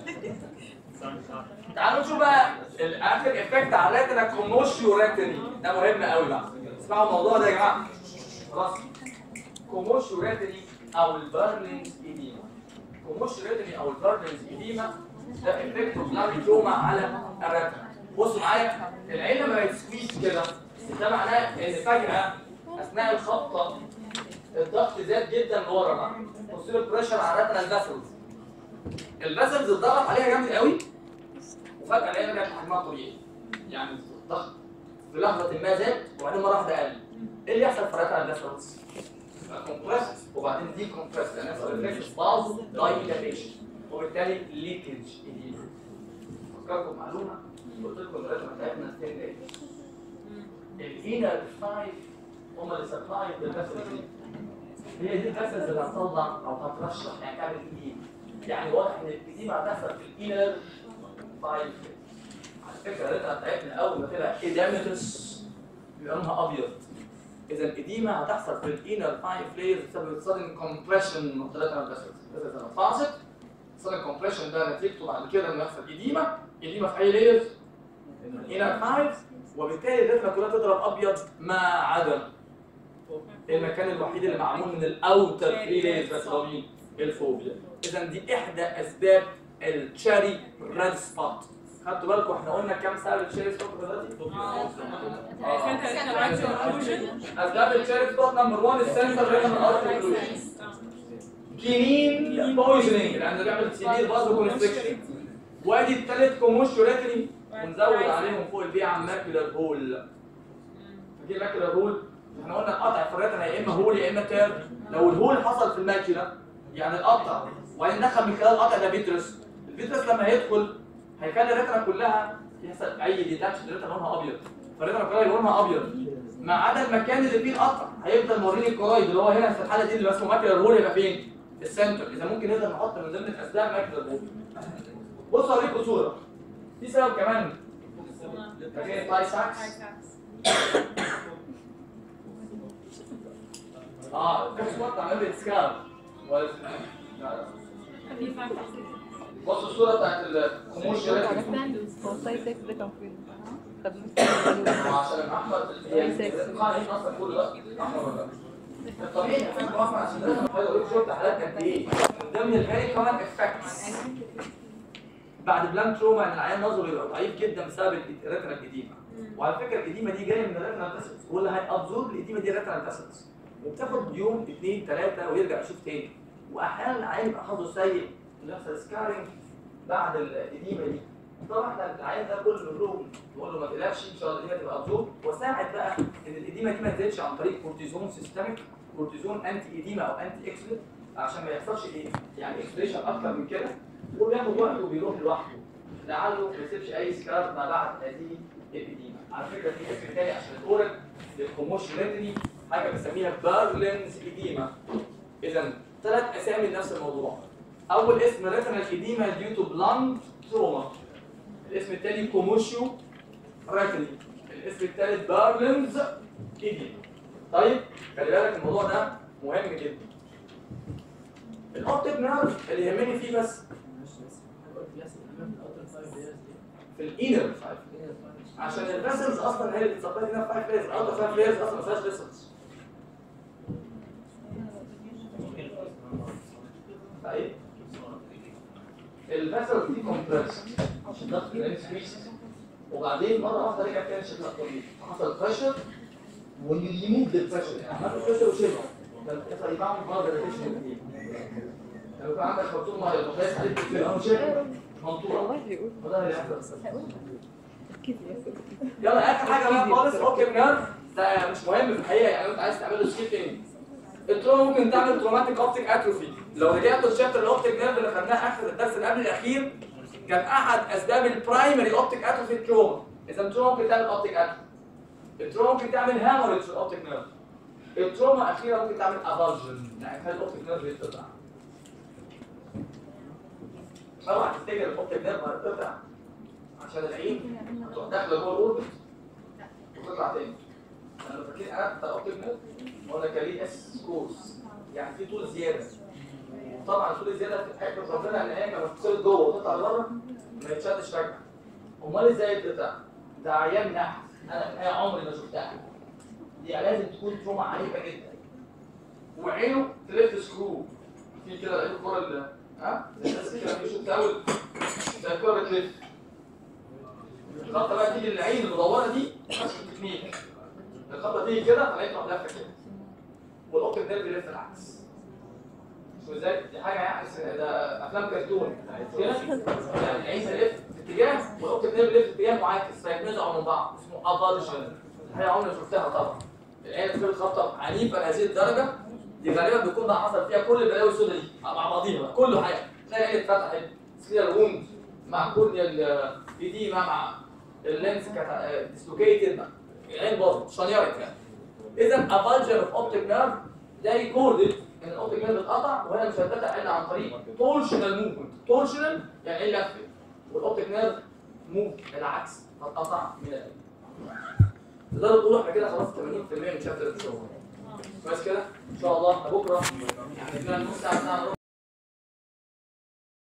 A: تعالوا نشوف بقى الاخر افكت على الريتنا كوموشيو ريتني ده مهم قوي بقى اسمعوا الموضوع ده يا جماعه خلاص كوموشيو ريتني او البرلينز ايديما كوموشيو ريتني او البرلينز ايديما ده افكت اوف لاريجوما على الريتنا بصوا معايا العين لما بتسكويز كده ده معناه ان فجاه اثناء الخبطه الضغط زاد جدا لورا بقى بص له البريشر على الريتنا الفاسلز الفاسلز اتضغط عليها جامد قوي وفجاه العين رجعت لحجمها الطبيعي يعني الضغط في لحظه ما زاد وبعدين مره واحده قل ايه اللي يحصل في الريتنا الفاسلز؟ كومبريس وبعدين دي كومبريس لان يحصل ريفلكس بازو دايلاتيشن وبالتالي ليكج اديما افكركم معلومه قلت لكم الريتنا بتاعتنا 10 دقايق الانر فايف هم اللي سبلاي للفاسلز دي هي دي الفاسلز اللي هتطلع او هترشح يعني تعمل ايديم يعني واضح ان الايديم هتحصل في الانر فايف على فكره الريتنا بتاعتنا اول ما تبقى ايديمتس بيبقى لونها ابيض اذا الاديمه هتحصل في الانر فايف لايرز بسبب sudden compression من ثلاثه من الفاسلز الفاسلز لما اتفعصت sudden compression ده نتيجته بعد كده انه يحصل اديمه اديمه في اي لايرز الانر فايف وبالتالي الريتنا كلها تضرب ابيض ما عدا المكان الوحيد اللي معمول من الاوتر فري لايرز بس هو مين؟ الفوبيا اذا دي احدى اسباب التشاري ريد سبوت خدتوا بالكم احنا قلنا كام سبب التشاري سبوت دلوقتي؟ اسباب التشاري سبوت نمبر 1 السنتر ريتنا ارتر كينين بويزنينج لان ده بيعمل سيفير بازو كونستريكشن وادي الثالث كوموشيو ريتني ونزود عليهم فوق البيع ماكيولار هول فاكرين ماكيولار هول احنا قلنا القطع في الريتنا يا اما هول يا اما تيرب لو الهول حصل في الماكيولا يعني القطع وبعدين دخل من خلال القطع ده فيترس الفيترس لما هيدخل هيخلي الريتنا كلها يحصل اي ديتاتش الريتنا لونها ابيض فالريتنا كلها يبقى لونها ابيض ما عدا المكان اللي فيه القطع هيفضل موريني الكورايد اللي هو هنا في الحاله دي اللي اسمه ماكيولار هول يبقى فين؟ السنتر اذا ممكن نقدر نحط من ضمن الاسباب ماكيولار هول بصوا اوريكم صوره في سبب كمان فاكرين التاي ساكس اه كم وقت عمل سكاب ولا لا لا بص الصوره بتاعت الكوميرشال
F: هو ساي 6 ده كان فين؟ خدنا
A: عشان احمر هي القاعده هنا اصلا كل ده احمر ولا لا؟ الطبيعي ان احنا نوقف عشان ده عايز اقول لك شفت حالات قد ايه من ضمن الفيري كمان افكتس بعد بلان تروما ان العيان نظره يبقى ضعيف جدا بسبب الريتنا القديمه وعلى فكره القديمه دي جايه من الريتنا فاسلز واللي هيابزورب القديمه دي الريتنا فاسلز وبتاخد يوم اثنين ثلاثه ويرجع يشوف تاني واحيانا العيان يبقى حظه سيء إنه يحصل سكارينج بعد القديمه دي طبعا احنا العيان ده كل نقول نقول له ما تقلقش ان شاء الله القديمه تبقى ابزورب وساعد بقى ان القديمه دي ما تزيدش عن طريق كورتيزون سيستميك كورتيزون انتي اديما او انتي اكسلت عشان ما يحصلش ايه يعني اكسبريشن اكتر من كده وبياخد وقته وبيروح لوحده لعله ما يسيبش اي سكار ما بعد هذه الاديمه على فكره في اسم تاني عشان الاورال للكوموش ريتني حاجه بنسميها بارلنز اديما اذا ثلاث اسامي لنفس الموضوع اول اسم ريتنال اديما ديو تو بلانت تروما الاسم الثاني كوموشيو ريتني الاسم الثالث بارلنز اديما طيب خلي بالك الموضوع ده مهم جدا الاوبتيك نيرف اللي يهمني فيه بس في الانر فايف عشان الفيسلز اصلا هي اللي بتسبلاي لنا فايف لايرز الاوتر فايف لايرز اصلا ما فيهاش فيسلز طيب الفيسلز دي كومبريس عشان ضغط الانسكريس وبعدين مره واحده رجع تاني شكل طبيعي حصل بريشر when you remove the pressure يعني عملت بريشر وشيلها يحصل يبقى بعض الريفيشن لو كان عندك خرطوم ميه وخلاص عليك في الأول شيء منطوره
F: والله بيقول
A: وده اللي هيحصل
F: كيف يا سيدي
A: يلا اخر حاجه بقى خالص اوكي نيرف ده مش مهم في الحقيقه يعني انت عايز تعمل له سكيبنج التروما ممكن تعمل تروماتيك اوبتيك اتروفي لو رجعت للشابتر الاوبتيك نيرف اللي خدناه اخر الدرس اللي قبل الاخير كان احد اسباب البرايمري اوبتيك اتروفي التروما اذا التروما ممكن تعمل اوبتيك اتروفي التروما ممكن تعمل هاموريج في الاوبتيك نيرف التروما اخيرا ممكن تعمل افالجن يعني تخلي الاوبتيك نيرف يتقطع اوعى تفتكر الاوبتيك نيرف هيتقطع عشان العين تروح داخله جوه الاوربت وتطلع تاني انا فاكرين انا بتاع الاوبتيك نيرف قلنا كان ليه اس كورس يعني في طول زياده طبعا طول الزياده في حكمه ربنا ان هي لما بتصير جوه وتطلع لبره ما يتشدش فجاه امال ازاي بتطلع؟ ده عيان نحس انا الحقيقه عمري ما شفتها دي لازم تكون تروما عنيفه جدا وعينه تلف سكرو في كده لقيت الكوره اللي ها زي الناس كده بيشوف اول زي الكوره بتلف الخطه بقى تيجي للعين المدوره دي نفس التكنيك الخطه تيجي كده فلاقي تروح لفه كده والاوبتيك نيرف يلف العكس شو ازاي دي حاجه يعني س- ده افلام كرتون كده يعني العين تلف في اتجاه والاوبتيك نيرف يلف في اتجاه معاكس فيتنزعوا من بعض اسمه افالجن الحقيقه عمري ما شفتها طبعا العين تكون خبطه عنيفه لهذه الدرجه دي غالبا بيكون بقى حصل فيها كل البلاوي السوداء دي مع بعضيها بقى كله حاجه تلاقي العين اتفتحت سكير ووند مع كورنيا الإديمة مع اللينس كانت ديسلوكيتد العين باظت شنيرت يعني اذا افالجن اوف اوبتيك نيرف ده ريكوردد ان الاوبتيك نيرف اتقطع وهي مش هتتقطع الا عن طريق تورشنال موفمنت تورشنال يعني ايه لفه والاوبتيك نيرف موف العكس هتقطع من القلب تقدروا تقولوا احنا كده خلاص 80% من شابتر الشغل كويس كده ان شاء الله بكره يعني كده نص ساعه ساعه